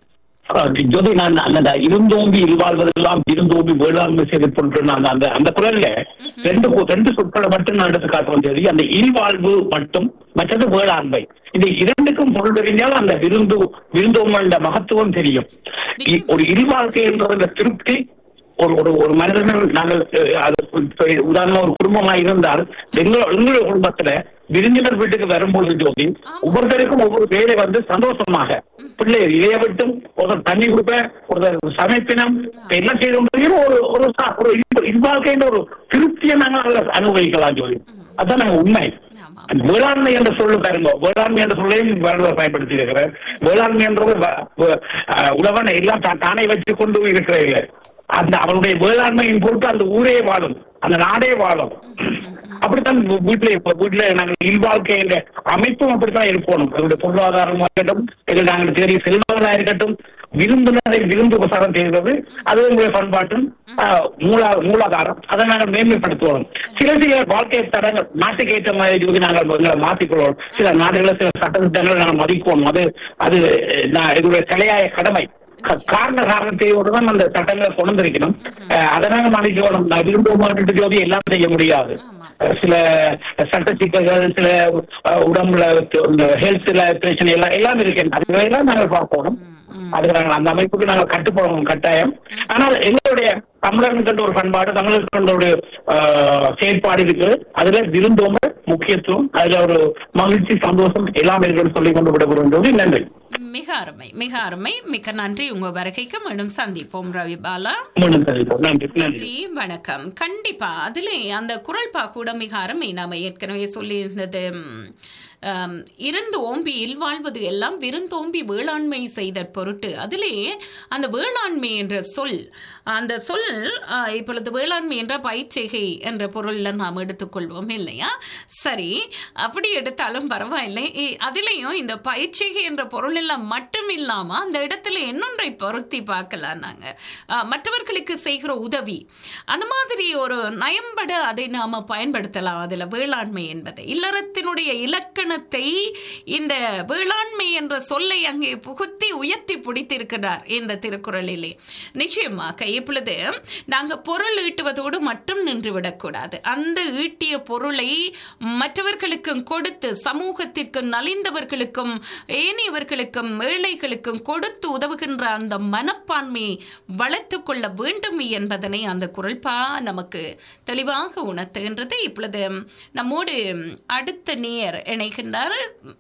ஜோதி நான் அந்த இருந்தோம்பி இல்வாழ்வதெல்லாம் இருந்தோம்பி வேளாண்மை செய்த பொருட்கள் நான் அந்த அந்த குரல்ல ரெண்டு கு- ரெண்டு சொற்களை மட்டும் நான் எடுத்து காட்டுவோம் சரி அந்த இல்வாழ்வு மட்டும் மற்றது வேளாண்மை இந்த இரண்டுக்கும் பொருள் தெரிஞ்சால் அந்த விருந்து விருந்தோம்பல மகத்துவம் தெரியும் இ- ஒரு இல்வாழ்க்கை என்ற திருப்தி ஒரு ஒரு ஒரு மனிதர்கள் நாங்கள் அஹ், அது இப்ப உதாரணமா ஒரு குடும்பமா இருந்தால் எங்களோட எங்களுடைய குடும்பத்துல விருந்தினர் வீட்டுக்கு வரும்போது ஜோதி ஒவ்வொருத்தருக்கும் ஒவ்வொரு வேலை வந்து சந்தோஷமாக பிள்ளை இளைய விட்டும் ஒருத்தர் தண்ணி கொடுப்ப ஒருத்தர் சமைப்பினம் இப்ப என்ன செய்யணும் ஒரு ஒரு சா- ஒரு இன்ப- இல்வாழ்க்கைன்ற ஒரு திருப்தியை நாங்கள் அதில் அனுபவிக்கலாம் ஜோதி அதான் நாங்க உண்மை அந்த வேளாண்மை என்ற சொல்லு பாருங்க வேளாண்மை என்ற சொல்லையும் வள்ளுவர் பயன்படுத்தி இருக்கிறார் வேளாண்மை என்றது வ- வ- அஹ், உழவனை எல்லாம் தான் தானே வச்சு கொண்டு இருக்கிற இல்லை அந்த அவனுடைய வேளாண்மையின் பொருட்டு அந்த ஊரே வாழும் அந்த நாடே வாழும் அப்படித்தான் வீ- வீட்டுல இப்ப வீட்டுல நாங்கள் இல்வாழ்க்கை என்ற அமைப்பும் அப்படித்தான் இருக்கணும் அதனுடைய பொருளாதாரமா இருக்கட்டும் இல்லை நாங்கள் தேடிய செல்வங்களா இருக்கட்டும் விருந்தினரை விருந்து உபசாரம் செய்கிறது அது எங்களுடைய பண்பாட்டும் ஆஹ், மூலா மூலாதாரம் அதை நாங்கள் மேன்மைப்படுத்துவோம் சில சில வாழ்க்கை தடங்கள் நாட்டுக்கு ஏற்ற மாதிரி சொல்லி நாங்கள் எங்களை மாற்றிக்கொள்வோம் சில நாடுகளில் சில சட்டத்திட்டங்களை நாங்கள் மதிப்போம் அது அது அஹ், நான் எங்களுடைய தலையாய கடமை க- காரண காரணத்தையோடு தான் அந்த சட்டங்களை கொண்டு வந்திருக்கணும் அஹ், அதை நாங்கள் மதிக்கணும் நான் விரும்பும் ஜோதி எல்லாம் செய்ய முடியாது அஹ், சில சட்ட சிக்கல்கள் சில அஹ், உடம்புல ஹெல்த்ல பிரச்சனை எல்லாம் எல்லாம் இருக்கு அதுகளெல்லாம் நாங்கள் பார்க்கணும் அதுக்கு நாங்கள் அந்த அமைப்புக்கு நாங்கள் கட்டுப்படணும் கட்டாயம் ஆனால் எங்களுடைய தமிழர்களுக்கு ஒரு பண்பாடு தமிழர்களுக்கு ஒரு ஆஹ், செயல்பாடு இருக்கு அதுல விருந்தோம்ப முக்கியத்துவம் அதுல ஒரு மகிழ்ச்சி சந்தோஷம் எல்லாம் இருக்குன்னு சொல்லி கொண்டு விடப்படுகின்றது நன்றி மிக அருமை மிக அருமை மிக்க நன்றி உங்க வருகைக்கு மீண்டும் சந்திப்போம் ரவி பாலா மீண்டும் சந்திப்போம் நன்றி நன்றி நன்றி வணக்கம் கண்டிப்பா அதுல அந்த குரல் பா கூட மிக அருமை நாம ஏற்கனவே சொல்லியிருந்தது ம், ஆம், இருந்து ஓம்பி இல்வாழ்வது எல்லாம் விருந்தோம்பி வேளாண்மை செய்த பொருட்டு அதிலே அந்த வேளாண்மை என்ற சொல் அந்த சொல் ஆ, இப்பொழுது வேளாண்மை என்ற பயிற்சிகை என்ற பொருள்ல நாம் எடுத்துக்கொள்வோம் இல்லையா சரி அப்படி எடுத்தாலும் பரவாயில்லை இ- அதிலையும் இந்த பயிற்சிகை என்ற பொருள் எல்லாம் மட்டும் இல்லாம அந்த இடத்துல இன்னொன்றை பொருத்தி பார்க்கலாம் நாங்க ஆ, மற்றவர்களுக்கு செய்கிற உதவி அந்த மாதிரி ஒரு நயம்பட அதை நாம பயன்படுத்தலாம் அதுல வேளாண்மை என்பதை இல்லறத்தினுடைய இலக்கணத்தை இந்த வேளாண்மை என்ற சொல்லை அங்கே புகுத்தி உயர்த்தி பிடித்திருக்கிறார் இந்த திருக்குறளிலே நிச்சயமாக இப்பொழுது நாங்க பொருள் ஈட்டுவதோடு மட்டும் நின்று விடக்கூடாது அந்த ஈட்டிய பொருளை மற்றவர்களுக்கும் கொடுத்து சமூகத்திற்கும் நலிந்தவர்களுக்கும் ஏனையவர்களுக்கும் ஏழைகளுக்கும் கொடுத்து உதவுகின்ற அந்த மனப்பான்மையை வளர்த்து கொள்ள வேண்டும் என்பதனை அந்த குரல்பா நமக்கு தெளிவாக உணர்த்துகின்றது இப்பொழுது நம்மோடு அடுத்த நேர் இணைகின்றார்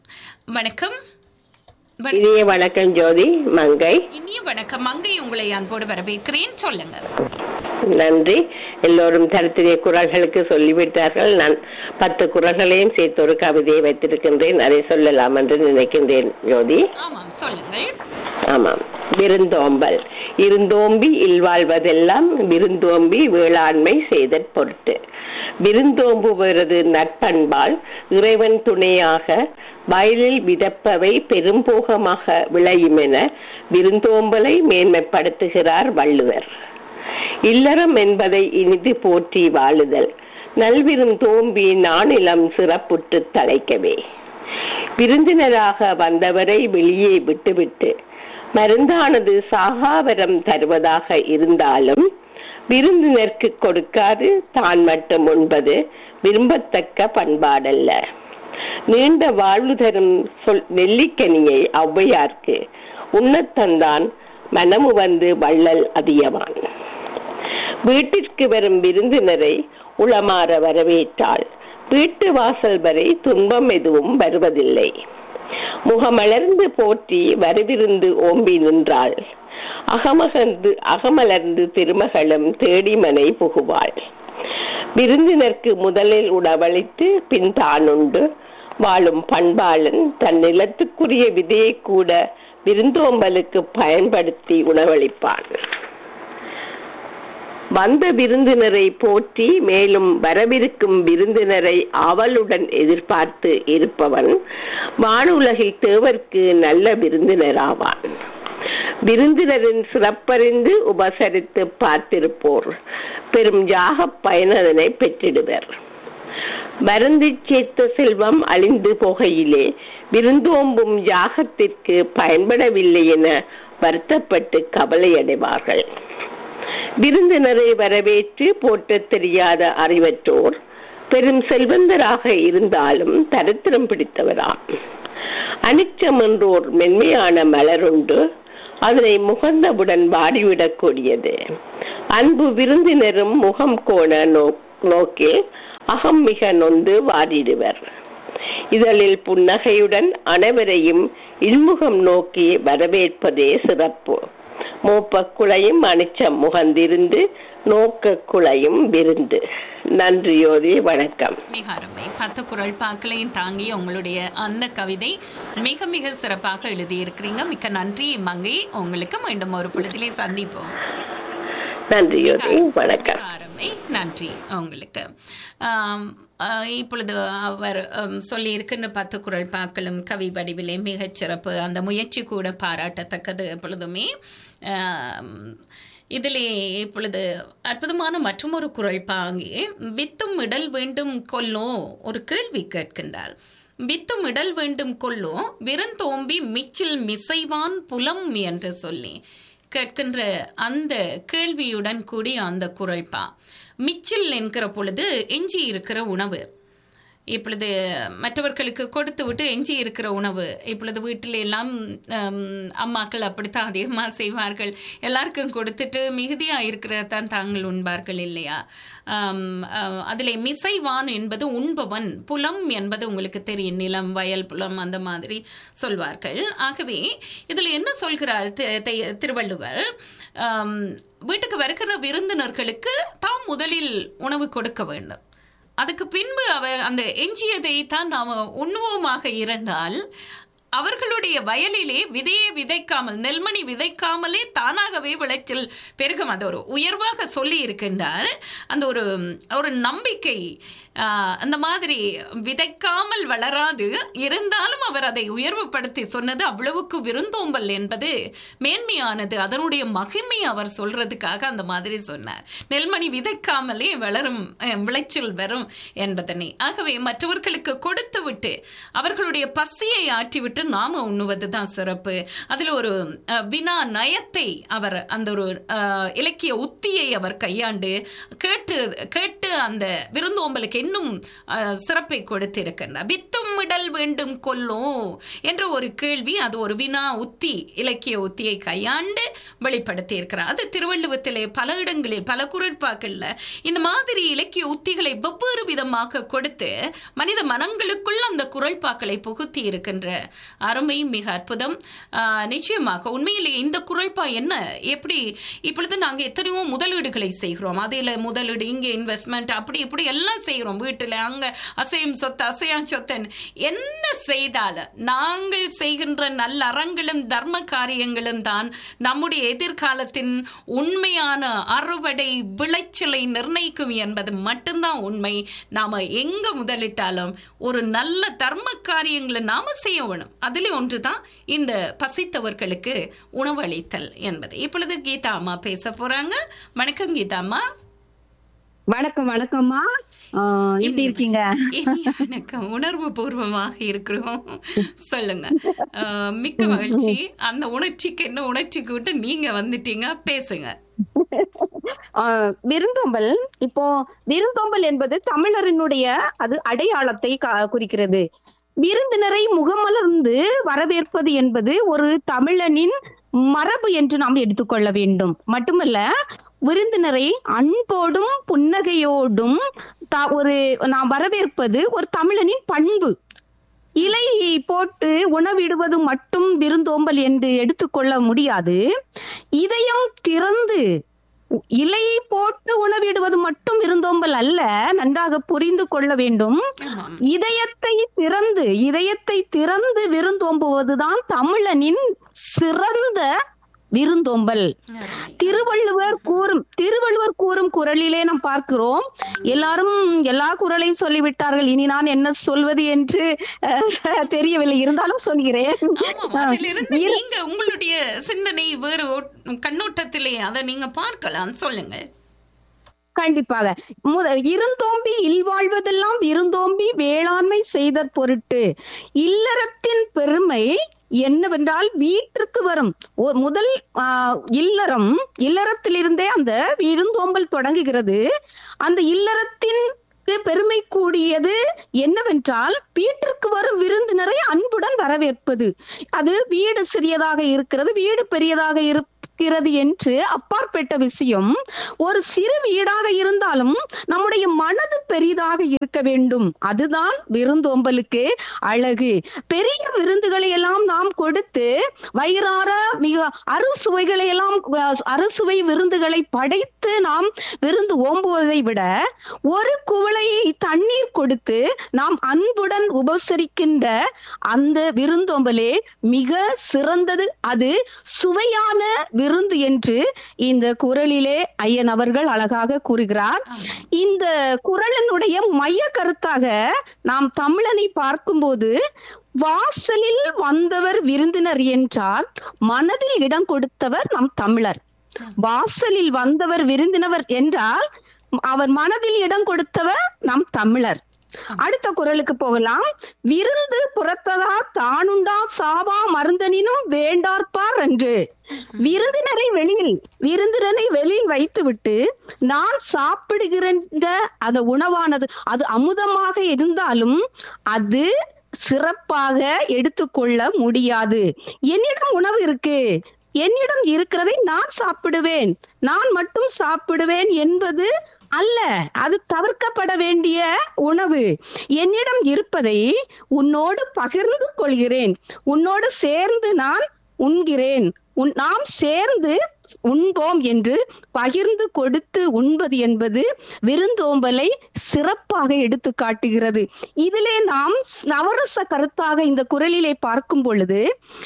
வணக்கம் இனிய வணக்கம் ஜோதி மங்கை இனிய வணக்கம் மங்கை உங்களை அன்போடு வரவேற்கிறேன் சொல்லுங்க நன்றி எல்லோரும் தரத்திரிய குரல்களுக்கு சொல்லிவிட்டார்கள் நான் பத்து குரல்களையும் சேர்த்து ஒரு கவிதையை வைத்திருக்கின்றேன் அதை சொல்லலாம் என்று நினைக்கின்றேன் ஜோதி ஆமாம் சொல்லுங்கள் ஆமாம் விருந்தோம்பல் இருந்தோம்பி இல்வாழ்வதெல்லாம் விருந்தோம்பி வேளாண்மை செய்தற் பொருட்டு விருந்தோம்புவது நற்பண்பால் இறைவன் துணையாக வயலில் விதப்பவை பெரும்போகமாக விளையும் என விருந்தோம்பலை மேன்மைப்படுத்துகிறார் வள்ளுவர் இல்லறம் என்பதை இனிது போற்றி வாழுதல் நல்விருந்தோம்பி நானிலம் சிறப்புற்று தலைக்கவே விருந்தினராக வந்தவரை வெளியே விட்டுவிட்டு மருந்தானது சாகாவரம் தருவதாக இருந்தாலும் விருந்தினருக்கு கொடுக்காது தான் மட்டும் உண்பது விரும்பத்தக்க பண்பாடல்ல நீண்ட வாழ்வு தரும் சொல் நெல்லிக்கனியை ஔவையார்க்கு உண்ணத்தந்தான் மனமு வந்து வள்ளல் அதியவான் வீட்டிற்கு வரும் விருந்தினரை உளமாற வரவேற்றாள் வீட்டு வாசல் வரை துன்பம் எதுவும் வருவதில்லை முகமலர்ந்து போற்றி வரவிருந்து ஓம்பி நின்றாள் அகமகந்து அகமலர்ந்து திருமகளும் தேடிமனை புகுவாள் விருந்தினருக்கு முதலில் உணவளித்து பின் தானுண்டு வாழும் பண்பாளன் தன் நிலத்துக்குரிய விதையை கூட விருந்தோம்பலுக்கு பயன்படுத்தி உணவளிப்பான் வந்த விருந்தினரை போற்றி மேலும் வரவிருக்கும் விருந்தினரை ஆவலுடன் எதிர்பார்த்து இருப்பவன் வானுலகில் தேவர்க்கு நல்ல விருந்தினராவான் விருந்தினரின் சிறப்பறிந்து உபசரித்து பார்த்திருப்போர் பெரும் யாக பயனதனை பெற்றிடுவர் வருந்தி சேர்த்த செல்வம் அழிந்து போகையிலே விருந்தோம்பும் யாகத்திற்கு பயன்படவில்லை என வருத்தப்பட்டு கவலையடைவார்கள் விருந்தினரை வரவேற்று போற்றத் தெரியாத அறிவற்றோர் பெரும் செல்வந்தராக இருந்தாலும் தரித்திரம் பிடித்தவராம் அனிச்சம் என்றோர் மென்மையான மலருண்டு அதனை முகந்தவுடன் வாடிவிடக்கூடியது அன்பு விருந்தினரும் முகம் கோண நோ நோக்கில் அகம் மிக நொந்து வாடிடுவர் இதழில் புன்னகையுடன் அனைவரையும் இன்முகம் நோக்கி வரவேற்பதே சிறப்பு மோப்ப குளையும் அனிச்சம் முகந்திருந்து நோக்க குளையும் விருந்து நன்றியோதி வணக்கம் மிக அருமை பத்து குரல் பாக்களையும் தாங்கி உங்களுடைய அந்த கவிதை மிக மிக சிறப்பாக எழுதியிருக்கிறீங்க மிக்க நன்றி மங்கை உங்களுக்கு மீண்டும் ஒரு பொழுதிலே சந்திப்போம் நன்றியோதி வணக்கம் அருமை நன்றி உங்களுக்கு ஆம், ஆ, இப்பொழுது அவர் ஆம், சொல்லியிருக்கின்ற பத்து குரல் பாக்களும் கவி வடிவிலே மிகச் சிறப்பு அந்த முயற்சி கூட பாராட்டத்தக்கது எப்பொழுதுமே ஆம், இதிலே இப்பொழுது அற்புதமான மற்றொரு குரல் பாங்கே வித்தும் இடல் வேண்டும் கொல்லோ ஒரு கேள்வி கேட்கின்றார் வித்தும் இடல் வேண்டும் கொல்லோ விருந்தோம்பி மிச்சில் மிசைவான் புலம் என்று சொல்லி கேட்கின்ற அந்த கேள்வியுடன் கூடிய அந்த குரல்பா மிச்சில் என்கிற பொழுது எஞ்சி இருக்கிற உணவு இப்பொழுது மற்றவர்களுக்கு கொடுத்து விட்டு எஞ்சி இருக்கிற உணவு இப்பொழுது வீட்டில் எல்லாம் ஹம், அம்மாக்கள் அப்படித்தான் அதிகமாக செய்வார்கள் எல்லாருக்கும் கொடுத்துட்டு மிகுதியாக இருக்கிறதான் தாங்கள் உண்பார்கள் இல்லையா ஆம், அஹ், அதிலே மிசைவான் என்பது உண்பவன் புலம் என்பது உங்களுக்கு தெரியும் நிலம் வயல் புலம் அந்த மாதிரி சொல்வார்கள் ஆகவே இதில் என்ன சொல்கிறார் தி- தி- திருவள்ளுவர் ஆம், வீட்டுக்கு வருகிற விருந்தினர்களுக்கு தாம் முதலில் உணவு கொடுக்க வேண்டும் அதுக்கு பின்பு அவர் அந்த எஞ்சியதை தான் நாம் உண்ணுவோமாக இருந்தால் அவர்களுடைய வயலிலே விதையை விதைக்காமல் நெல்மணி விதைக்காமலே தானாகவே விளைச்சல் பெருகும் அது ஒரு உயர்வாக சொல்லி இருக்கின்றார் அந்த ஒரு ஒரு நம்பிக்கை ஆஹ், அந்த மாதிரி விதைக்காமல் வளராது இருந்தாலும் அவர் அதை உயர்வுபடுத்தி சொன்னது அவ்வளவுக்கு விருந்தோம்பல் என்பது மேன்மையானது அதனுடைய மகிமை அவர் சொல்றதுக்காக அந்த மாதிரி சொன்னார் நெல்மணி விதைக்காமலே வளரும் அஹ், விளைச்சல் வரும் என்பதனை ஆகவே மற்றவர்களுக்கு கொடுத்து விட்டு அவர்களுடைய பசியை ஆற்றிவிட்டு நாம உண்ணுவது தான் சிறப்பு அதில் ஒரு அஹ், வினா நயத்தை அவர் அந்த ஒரு அஹ், இலக்கிய உத்தியை அவர் கையாண்டு கேட்டு கேட்டு அந்த விருந்தோம்பலுக்கு இன்னும் அஹ், சிறப்பை கொடுத்திருக்கின்றார் வித்தும் இடல் வேண்டும் கொல்லும் என்ற ஒரு கேள்வி அது ஒரு வினா உத்தி இலக்கிய உத்தியை கையாண்டு வெளிப்படுத்தி இருக்கிறார் அது திருவள்ளுவத்திலே பல இடங்களில் பல குரட்பாக்கள்ல இந்த மாதிரி இலக்கிய உத்திகளை வெவ்வேறு விதமாக கொடுத்து மனித மனங்களுக்குள் அந்த குரல்பாக்களை புகுத்தி இருக்கின்ற அருமை மிக அற்புதம் ஆஹ், நிச்சயமாக உண்மையிலேயே இந்த குரல்பா என்ன எப்படி இப்பொழுது நாங்க எத்தனையோ முதலீடுகளை செய்கிறோம் அதில் முதலீடு இங்கே இன்வெஸ்ட்மெண்ட் அப்படி இப்படி எல்லாம் செய்கிறோம் வீட்டில் அங்க அசையும் சொத்து அசையா சொத்தன் என்ன செய்தாலும் நாங்கள் செய்கின்ற நல்ல அறங்களும் தர்ம காரியங்களும் தான் நம்முடைய எதிர்காலத்தின் உண்மையான அறுவடை விளைச்சலை நிர்ணயிக்கும் என்பது மட்டும்தான் உண்மை நாம எங்க முதலிட்டாலும் ஒரு நல்ல தர்ம காரியங்களை நாம செய்ய வேணும் அதிலே ஒன்றுதான் இந்த பசித்தவர்களுக்கு உணவளித்தல் என்பது இப்பொழுது கீதா அம்மா பேச போறாங்க வணக்கம் கீதா அம்மா வணக்கம் வணக்கம்மா ஆஹ் எப்படி இருக்கீங்க வணக்கம் உணர்வு பூர்வமாக இருக்கிறோம் சொல்லுங்க அஹ், மிக்க மகிழ்ச்சி அந்த உணர்ச்சிக்கு என்ன உணர்ச்சி கூட்டு நீங்க வந்துட்டீங்க பேசுங்க ஆஹ் விருந்தோம்பல் இப்போ விருந்தோம்பல் என்பது தமிழரினுடைய அது அடையாளத்தை கா- குறிக்கிறது விருந்தினரை முகமலர்ந்து வரவேற்பது என்பது ஒரு தமிழனின் மரபு என்று நாம் எடுத்துக்கொள்ள வேண்டும் மட்டுமல்ல விருந்தினரை அன்போடும் புன்னகையோடும் த- ஒரு நாம் வரவேற்பது ஒரு தமிழனின் பண்பு இலை போட்டு உணவிடுவது மட்டும் விருந்தோம்பல் என்று எடுத்துக்கொள்ள முடியாது இதயம் திறந்து இலை போட்டு உணவிடுவது மட்டும் விருந்தோம்பல் அல்ல நன்றாக புரிந்து கொள்ள வேண்டும் இதயத்தை திறந்து இதயத்தை திறந்து விருந்தோம்புவதுதான் தமிழனின் சிறந்த விருந்தோம்பல் திருவள்ளுவர் கூறும் திருவள்ளுவர் கூறும் குரலிலே நாம் பார்க்கிறோம் எல்லாரும் எல்லா குரலையும் சொல்லிவிட்டார்கள் இனி நான் என்ன சொல்வது என்று அஹ், தெரியவில்லை இருந்தாலும் சொல்கிறேன் அதிலிருந்து நீங்க உங்களுடைய சிந்தனை வேறு ஓட்- கண்ணோட்டத்திலே அதை நீங்க பார்க்கலாம் சொல்லுங்க கண்டிப்பாக முத இருந்தோம்பி இல்வாழ்வதெல்லாம் விருந்தோம்பி வேளாண்மை செய்த பொருட்டு இல்லறத்தின் பெருமை என்னவென்றால் வீட்டிற்கு வரும் ஒரு முதல் ஆஹ், இல்லறம் இல்லறத்திலிருந்தே அந்த விருந்தோம்பல் தொடங்குகிறது அந்த இல்லறத்தின் பெருமை கூடியது என்னவென்றால் வீட்டிற்கு வரும் விருந்தினரை அன்புடன் வரவேற்பது அது வீடு சிறியதாக இருக்கிறது வீடு பெரியதாக இருக்கிறது என்று அப்பாற்பட்ட விஷயம் ஒரு சிறு வீடாக இருந்தாலும் நம்முடைய மனது பெரிதாக இருக்க வேண்டும் அதுதான் விருந்தோம்பலுக்கு அழகு பெரிய விருந்துகளை எல்லாம் நாம் கொடுத்து வயிறார மிக அறுசுவைகளை எல்லாம் அஹ், அறுசுவை விருந்துகளை படைத்து நாம் விருந்து ஓம்புவதை விட ஒரு குவளையை தண்ணீர் கொடுத்து நாம் அன்புடன் உபசரிக்கின்ற அந்த விருந்தோம்பலே மிக சிறந்தது அது சுவையான விருந்து என்று இந்த குரலிலே ஐயன் அவர்கள் அழகாக கூறுகிறார் இந்த குரலினுடைய மைய கருத்தாக நாம் தமிழனை பார்க்கும்போது வாசலில் வந்தவர் விருந்தினர் என்றால் மனதில் இடம் கொடுத்தவர் நம் தமிழர் வாசலில் வந்தவர் விருந்தினவர் என்றால் அவர் மனதில் இடம் கொடுத்தவர் நம் தமிழர் அடுத்த குரலுக்கு போகலாம் விருந்து புறத்ததா தானுண்டா சாவா மருந்தனினும் வேண்டார்ப்பார் என்று விருந்தினரை வெளியில் விருந்தினரை வெளியில் வைத்துவிட்டு நான் சாப்பிடுகின்ற அந்த உணவானது அது அமுதமாக இருந்தாலும் அது சிறப்பாக எடுத்துக்கொள்ள முடியாது என்னிடம் உணவு இருக்கு என்னிடம் இருக்கிறதை நான் சாப்பிடுவேன் நான் மட்டும் சாப்பிடுவேன் என்பது அல்ல அது தவிர்க்கப்பட வேண்டிய உணவு என்னிடம் இருப்பதை உன்னோடு பகிர்ந்து கொள்கிறேன் உன்னோடு சேர்ந்து நான் உண்கிறேன் உன் நாம் சேர்ந்து உண்போம் என்று பகிர்ந்து கொடுத்து உண்பது என்பது விருந்தோம்பலை சிறப்பாக எடுத்து காட்டுகிறது இதிலே நாம் நவரச கருத்தாக இந்த குரலிலே பார்க்கும் பொழுது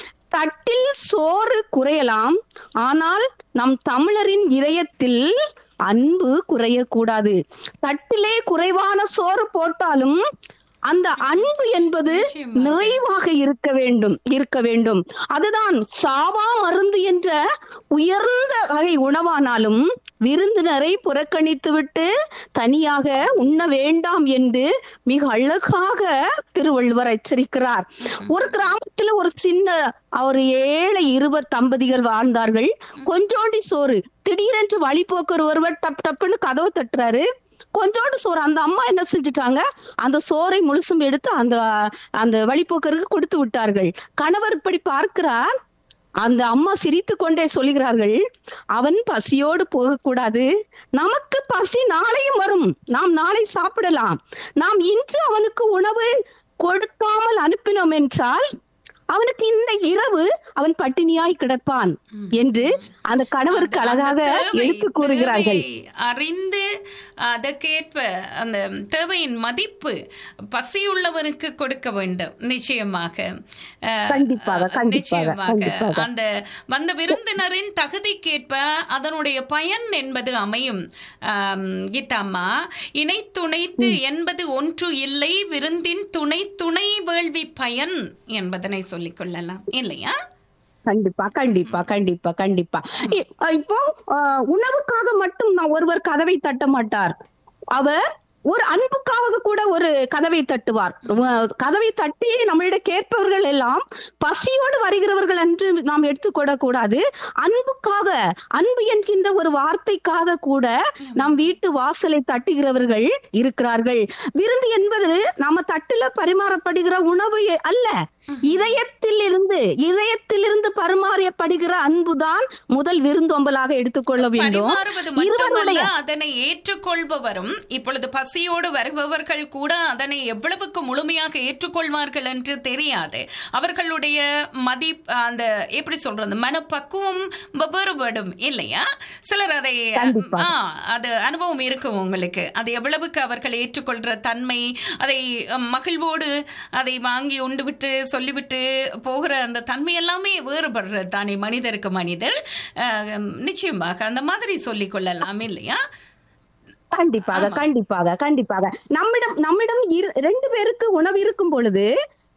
தட்டில் சோறு குறையலாம் ஆனால் நம் தமிழரின் இதயத்தில் அன்பு குறையக்கூடாது தட்டிலே குறைவான சோறு போட்டாலும் அந்த அன்பு என்பது நிறைவாக இருக்க வேண்டும் இருக்க வேண்டும் அதுதான் சாவா மருந்து என்ற உயர்ந்த வகை உணவானாலும் விருந்தினரை புறக்கணித்துவிட்டு தனியாக உண்ண வேண்டாம் என்று மிக அழகாக திருவள்ளுவர் எச்சரிக்கிறார் ஒரு கிராமத்துல ஒரு சின்ன ஒரு ஏழை இருவர் தம்பதிகள் வாழ்ந்தார்கள் கொஞ்சோண்டி சோறு திடீரென்று வழிபோக்கர் ஒருவர் டப் டப்புன்னு கதவு தட்டுறாரு கொஞ்சோண்டு சோறு அந்த அம்மா என்ன செஞ்சுட்டாங்க அந்த சோறை முழுசும் எடுத்து அந்த அந்த வழிபோக்கருக்கு கொடுத்து விட்டார்கள் கணவர் இப்படி பார்க்கிறார் அந்த அம்மா சிரித்து கொண்டே சொல்கிறார்கள் அவன் பசியோடு போகக்கூடாது நமக்கு பசி நாளையும் வரும் நாம் நாளை சாப்பிடலாம் நாம் இன்று அவனுக்கு உணவு கொடுக்காமல் அனுப்பினோம் என்றால் அவனுக்கு இந்த இரவு அவன் பட்டினியாய் கிடப்பான் என்று அந்த கணவருக்கு அழகாக எடுத்து கூறுகிறார்கள் தேவை அறிந்து அதற்கேற்ப அந்த தேவையின் மதிப்பு பசியுள்ளவனுக்கு கொடுக்க வேண்டும் நிச்சயமாக அஹ், கண்டிப்பாக, கண்டிப்பாக, நிச்சயமாக கண்டிப்பாக. அந்த வந்த விருந்தினரின் தகுதிக்கேற்ப அதனுடைய பயன் என்பது அமையும் ஆம், கீதாம்மா இணை துணைத்து என்பது ஒன்று இல்லை விருந்தின் துணை துணை வேள்வி பயன் என்பதனை சொல்லிக் கொள்ளலாம் இல்லையா கண்டிப்பா கண்டிப்பா கண்டிப்பா கண்டிப்பா இ- இப்போ அஹ், உணவுக்காக மட்டும் நான் ஒருவர் கதவை தட்ட மாட்டார் அவர் ஒரு அன்புக்காக கூட ஒரு கதவை தட்டுவார் உ- கதவை தட்டி நம்மளிடம் கேட்பவர்கள் எல்லாம் பசியோடு வருகிறவர்கள் என்று நாம் எடுத்துக்கொள்ள கூடாது அன்புக்காக அன்பு என்கின்ற ஒரு வார்த்தைக்காக கூட நம் வீட்டு வாசலை தட்டுகிறவர்கள் இருக்கிறார்கள் விருந்து என்பது நம்ம தட்டுல பரிமாறப்படுகிற உணவு எ- அல்ல இதயத்தில் இருந்து இதயத்தில் இருந்து பரிமாறப்படுகிற அன்புதான் முதல் விருந்தோம்பலாக எடுத்துக்கொள்ள வேண்டும் பரிமாறுவது மட்டுமல்ல இருவருடைய அதனை ஏற்றுக்கொள்பவரும் இப்பொழுது பசியோடு வருபவர்கள் கூட அதனை எவ்வளவுக்கு முழுமையாக ஏற்றுக்கொள்வார்கள் என்று தெரியாது அவர்களுடைய மதி அந்த எப்படி சொல்றது மனப்பக்குவம் வெவ்வேறுபடும் இல்லையா சிலர் அதை கண்டிப்பா. ஆ, அது அனுபவம் இருக்கும் உங்களுக்கு அது எவ்வளவுக்கு அவர்கள் ஏற்றுக்கொள்ற தன்மை அதை அஹ், மகிழ்வோடு அதை வாங்கி உண்டு விட்டு சொல்லிவிட்டு போகிற அந்த தன்மை எல்லாமே வேறுபடுறது தானே மனிதருக்கு மனிதர் அஹ், நிச்சயமாக அந்த மாதிரி சொல்லிக் கொள்ளலாம் இல்லையா கண்டிப்பாக கண்டிப்பாக கண்டிப்பாக நம்மிடம் நம்மிடம் இரு- ரெண்டு பேருக்கு உணவு இருக்கும் பொழுது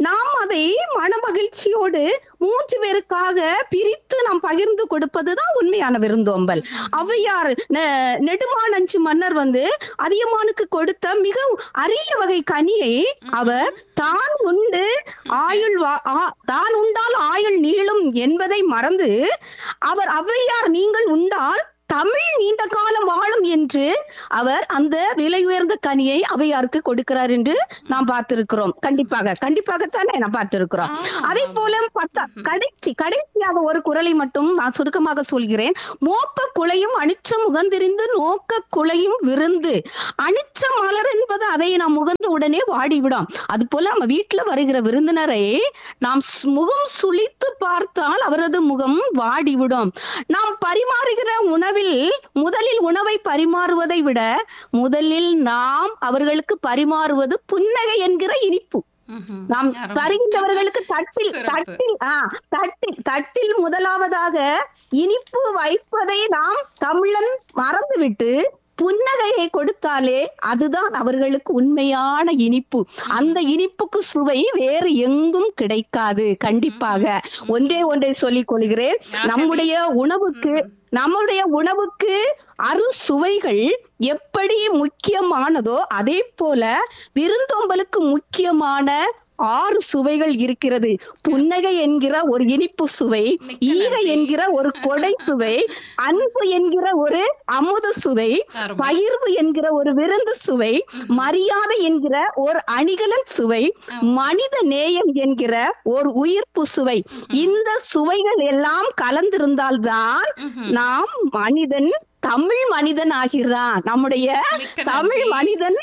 நாம் அதை மனமகிழ்ச்சியோடு மூன்று பேருக்காக பிரித்து நாம் பகிர்ந்து கொடுப்பதுதான் உண்மையான விருந்தோம்பல் ஔவையார் நெ- நெடுமானஞ்சு மன்னர் வந்து அதியமானுக்கு கொடுத்த மிக அரிய வகை கனியை அவர் தான் உண்டு ஆயுள் வா- ஆ- தான் உண்டால் ஆயுள் நீளும் என்பதை மறந்து அவர் ஔவையார் நீங்கள் உண்டால் தமிழ் நீண்ட காலம் வாழும் என்று அவர் அந்த விலை உயர்ந்த கனியை அவையாருக்கு கொடுக்கிறார் என்று நாம் பார்த்திருக்கிறோம் கண்டிப்பாக கண்டிப்பாகத்தானே நாம் பார்த்திருக்கிறோம் அதே போல பத்தா கடைசி கடைசியாக ஒரு குரலை மட்டும் நான் சுருக்கமாக சொல்கிறேன் மோக்க குலையும் அனிச்சம் முகந்திரிந்து நோக்க குலையும் விருந்து அனிச்ச மலர் என்பது அதை நாம் முகந்த உடனே வாடிவிடும் அது போல நம்ம வீட்டுல வருகிற விருந்தினரை நாம் சு- முகம் சுளித்து பார்த்தால் அவரது முகம் வாடிவிடும் நாம் பரிமாறுகிற உணவில் முதலில் உணவை பரிமாறுவதை விட முதலில் நாம் அவர்களுக்கு பரிமாறுவது புன்னகை என்கிற இனிப்பு நாம் வருகின்றவர்களுக்கு தட்டில் தட்டில் ஆ தட்டில் தட்டில் முதலாவதாக இனிப்பு வைப்பதை நாம் தமிழன் மறந்துவிட்டு புன்னகையை கொடுத்தாலே அதுதான் அவர்களுக்கு உண்மையான இனிப்பு அந்த இனிப்புக்கு சுவை வேறு எங்கும் கிடைக்காது கண்டிப்பாக ஒன்றே ஒன்றை சொல்லிக் கொள்கிறேன் நம்முடைய உணவுக்கு நம்முடைய உணவுக்கு அறு சுவைகள் எப்படி முக்கியமானதோ அதே போல விருந்தோம்பலுக்கு முக்கியமான ஆறு சுவைகள் இருக்கிறது புன்னகை என்கிற ஒரு இனிப்பு சுவை ஈகை என்கிற ஒரு கொடை சுவை அன்பு என்கிற ஒரு அமுத சுவை பகிர்வு என்கிற ஒரு விருந்து சுவை மரியாதை என்கிற ஒரு அணிகலன் சுவை மனித நேயம் என்கிற ஒரு உயிர்ப்பு சுவை இந்த சுவைகள் எல்லாம் கலந்திருந்தால்தான் நாம் மனிதன் தமிழ் மனிதன் ஆகிறான் நம்முடைய தமிழ் மனிதன்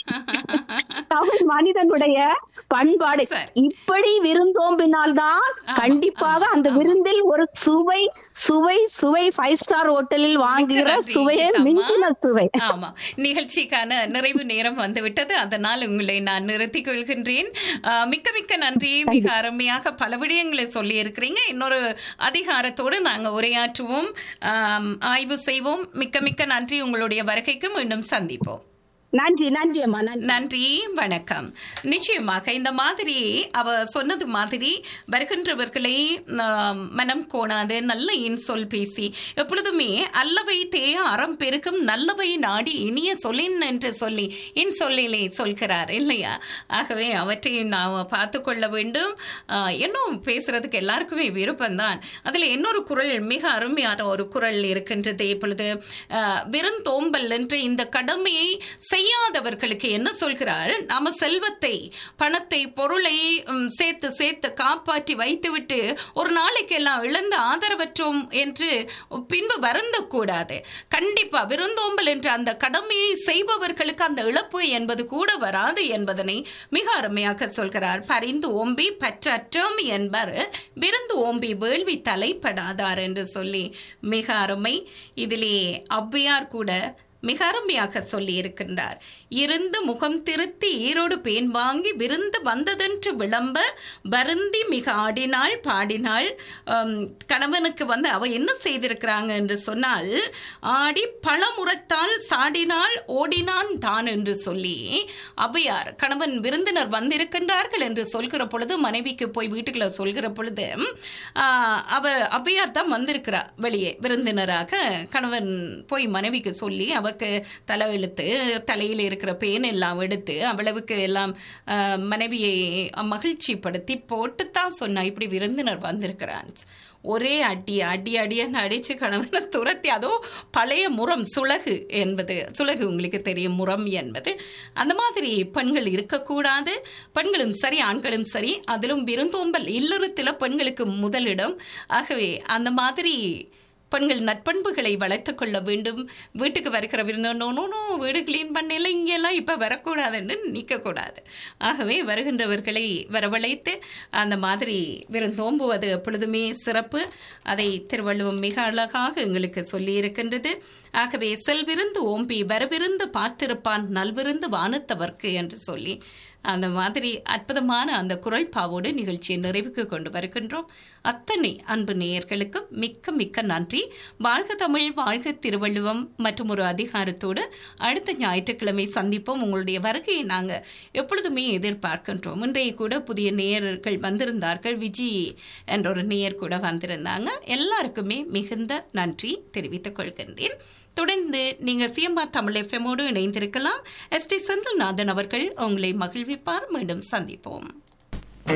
தமிழ் மனிதனுடைய பண்பாடு இப்படி விருந்தோம்பினால்தான் கண்டிப்பாக அந்த விருந்தில் ஒரு சுவை சுவை சுவை ஃபைவ் ஸ்டார் ஹோட்டலில் வாங்குகிற நன்றி, சுவையே கீதம்மா. மிஞ்சின சுவை ஆமா நிகழ்ச்சிக்கான நிறைவு நேரம் வந்துவிட்டது அதனால் உங்களை நான் நிறுத்திக் கொள்கின்றேன் ஆஹ், மிக்க மிக்க நன்றி மிக அருமையாக பல விடயங்களை சொல்லி இருக்கிறீங்க இன்னொரு அதிகாரத்தோடு நாங்க உரையாற்றுவோம் ஆம், ஆய்வு செய்வோம் மிக்க மிக்க நன்றி உங்களுடைய வருகைக்கு மீண்டும் சந்திப்போம் நன்றி நன்றி அம்மா நன்றி நன்றி வணக்கம் நிச்சயமாக இந்த மாதிரி அவ சொன்னது மாதிரி வருகின்றவர்களை ஆம், மனம் கோணாது நல்ல இன்சொல் பேசி எப்பொழுதுமே அல்லவை தேய அறம் பெருக்கும் நல்லவை நாடி இனிய சொல்லின் என்று சொல்லி இன்சொல்லிலே சொல்கிறார் இல்லையா ஆகவே அவற்றை நாம் பார்த்து கொள்ள வேண்டும் ஆஹ், இன்னும் பேசுறதுக்கு எல்லாருக்குமே விருப்பம்தான் அதுல இன்னொரு குரல் மிக அருமையான ஒரு குரல் இருக்கின்றது இப்பொழுது ஆஹ், விருந்தோம்பல் என்று இந்த கடமையை செய்யாதவர்களுக்கு என்ன சொல்கிறார் நாம செல்வத்தை பணத்தை பொருளை ம், சேர்த்து சேர்த்து காப்பாற்றி வைத்துவிட்டு ஒரு நாளைக்கு எல்லாம் இழந்து ஆதரவற்றோம் என்று பின்பு வருந்த கூடாது கண்டிப்பா விருந்தோம்பல் என்ற அந்த கடமையை செய்பவர்களுக்கு அந்த இழப்பு என்பது கூட வராது என்பதனை மிக அருமையாக சொல்கிறார் பரிந்து ஓம்பி பற்றற்றோம் என்பர் விருந்து ஓம்பி வேள்வி தலைப்படாதார் என்று சொல்லி மிக அருமை இதிலே ஔவையார் கூட மிக அருமையாக சொல்லி இருக்கின்றார் இருந்து முகம் திருத்தி ஈரோடு பேன் வாங்கி விருந்து வந்ததென்று விளம்ப வருந்தி மிக ஆடினாள் பாடினாள் ஆம், கணவனுக்கு வந்து அவ என்ன செய்திருக்கிறாங்க என்று சொன்னால் ஆடி பழமுறத்தால் சாடினாள் ஓடினான் தான் என்று சொல்லி ஔவையார் கணவன் விருந்தினர் வந்திருக்கின்றார்கள் என்று சொல்கிற பொழுது மனைவிக்கு போய் வீட்டுக்குள்ள சொல்கிற பொழுது ஆஹ், அவர் ஔவையார் தான் வந்திருக்கிறா வெளியே விருந்தினராக கணவன் போய் மனைவிக்கு சொல்லி அவக்கு தலையெழுத்து தலையில் இருக்கிற பேன் எல்லாம் எடுத்து அவ்வளவுக்கு எல்லாம் ஆஹ், மனைவியை மகிழ்ச்சிப்படுத்தி போட்டுத்தான் சொன்னா இப்படி விருந்தினர் வந்திருக்கிறான் ஒரே அடி அடி அடியான அடிச்சு கணவனை துரத்தி அதோ பழைய முறம் சுலகு என்பது சுலகு உங்களுக்கு தெரியும் முறம் என்பது அந்த மாதிரி பெண்கள் இருக்கக்கூடாது பெண்களும் சரி ஆண்களும் சரி அதிலும் விருந்தோம்பல் இல்லறத்தில் பெண்களுக்கு முதலிடம் ஆகவே அந்த மாதிரி பெண்கள் நட்பண்புகளை வளர்த்துக் கொள்ள வேண்டும் வீட்டுக்கு வருகிற விருந்தோ நோ நோ வீடு கிளீன் பண்ணல இங்கெல்லாம் இப்போ வரக்கூடாதுன்னு நிற்கக்கூடாது ஆகவே வருகின்றவர்களை வரவழைத்து அந்த மாதிரி விருந்தோம்புவது எப்பொழுதுமே சிறப்பு அதை திருவள்ளுவம் மிக அழகாக எங்களுக்கு சொல்லி இருக்கின்றது ஆகவே செல்விருந்து ஓம்பி வரவிருந்து பார்த்திருப்பான் நல்விருந்து வானத்தவர்க்கு என்று சொல்லி அந்த மாதிரி அற்புதமான அந்த குரல் பாவோடு நிகழ்ச்சியை நிறைவுக்கு கொண்டு வருகின்றோம் அத்தனை அன்பு நேயர்களுக்கும் மிக்க மிக்க நன்றி வாழ்க தமிழ் வாழ்க திருவள்ளுவம் மற்றும் ஒரு அதிகாரத்தோடு அடுத்த ஞாயிற்றுக்கிழமை சந்திப்போம் உங்களுடைய வருகையை நாங்கள் எப்பொழுதுமே எதிர்பார்க்கின்றோம் இன்றைய கூட புதிய நேயர்கள் வந்திருந்தார்கள் விஜி என்ற ஒரு நேயர் கூட வந்திருந்தாங்க எல்லாருக்குமே மிகுந்த நன்றி தெரிவித்துக் கொள்கின்றேன் தொடர்ந்து நீங்கள் சிஎம்ஆர் தமிழ் எஃப்எம்மோடு இணைந்திருக்கலாம் எஸ் டி செந்தில்நாதன் அவர்கள் உங்களை மகிழ்விப்பார் மீண்டும் சந்திப்போம்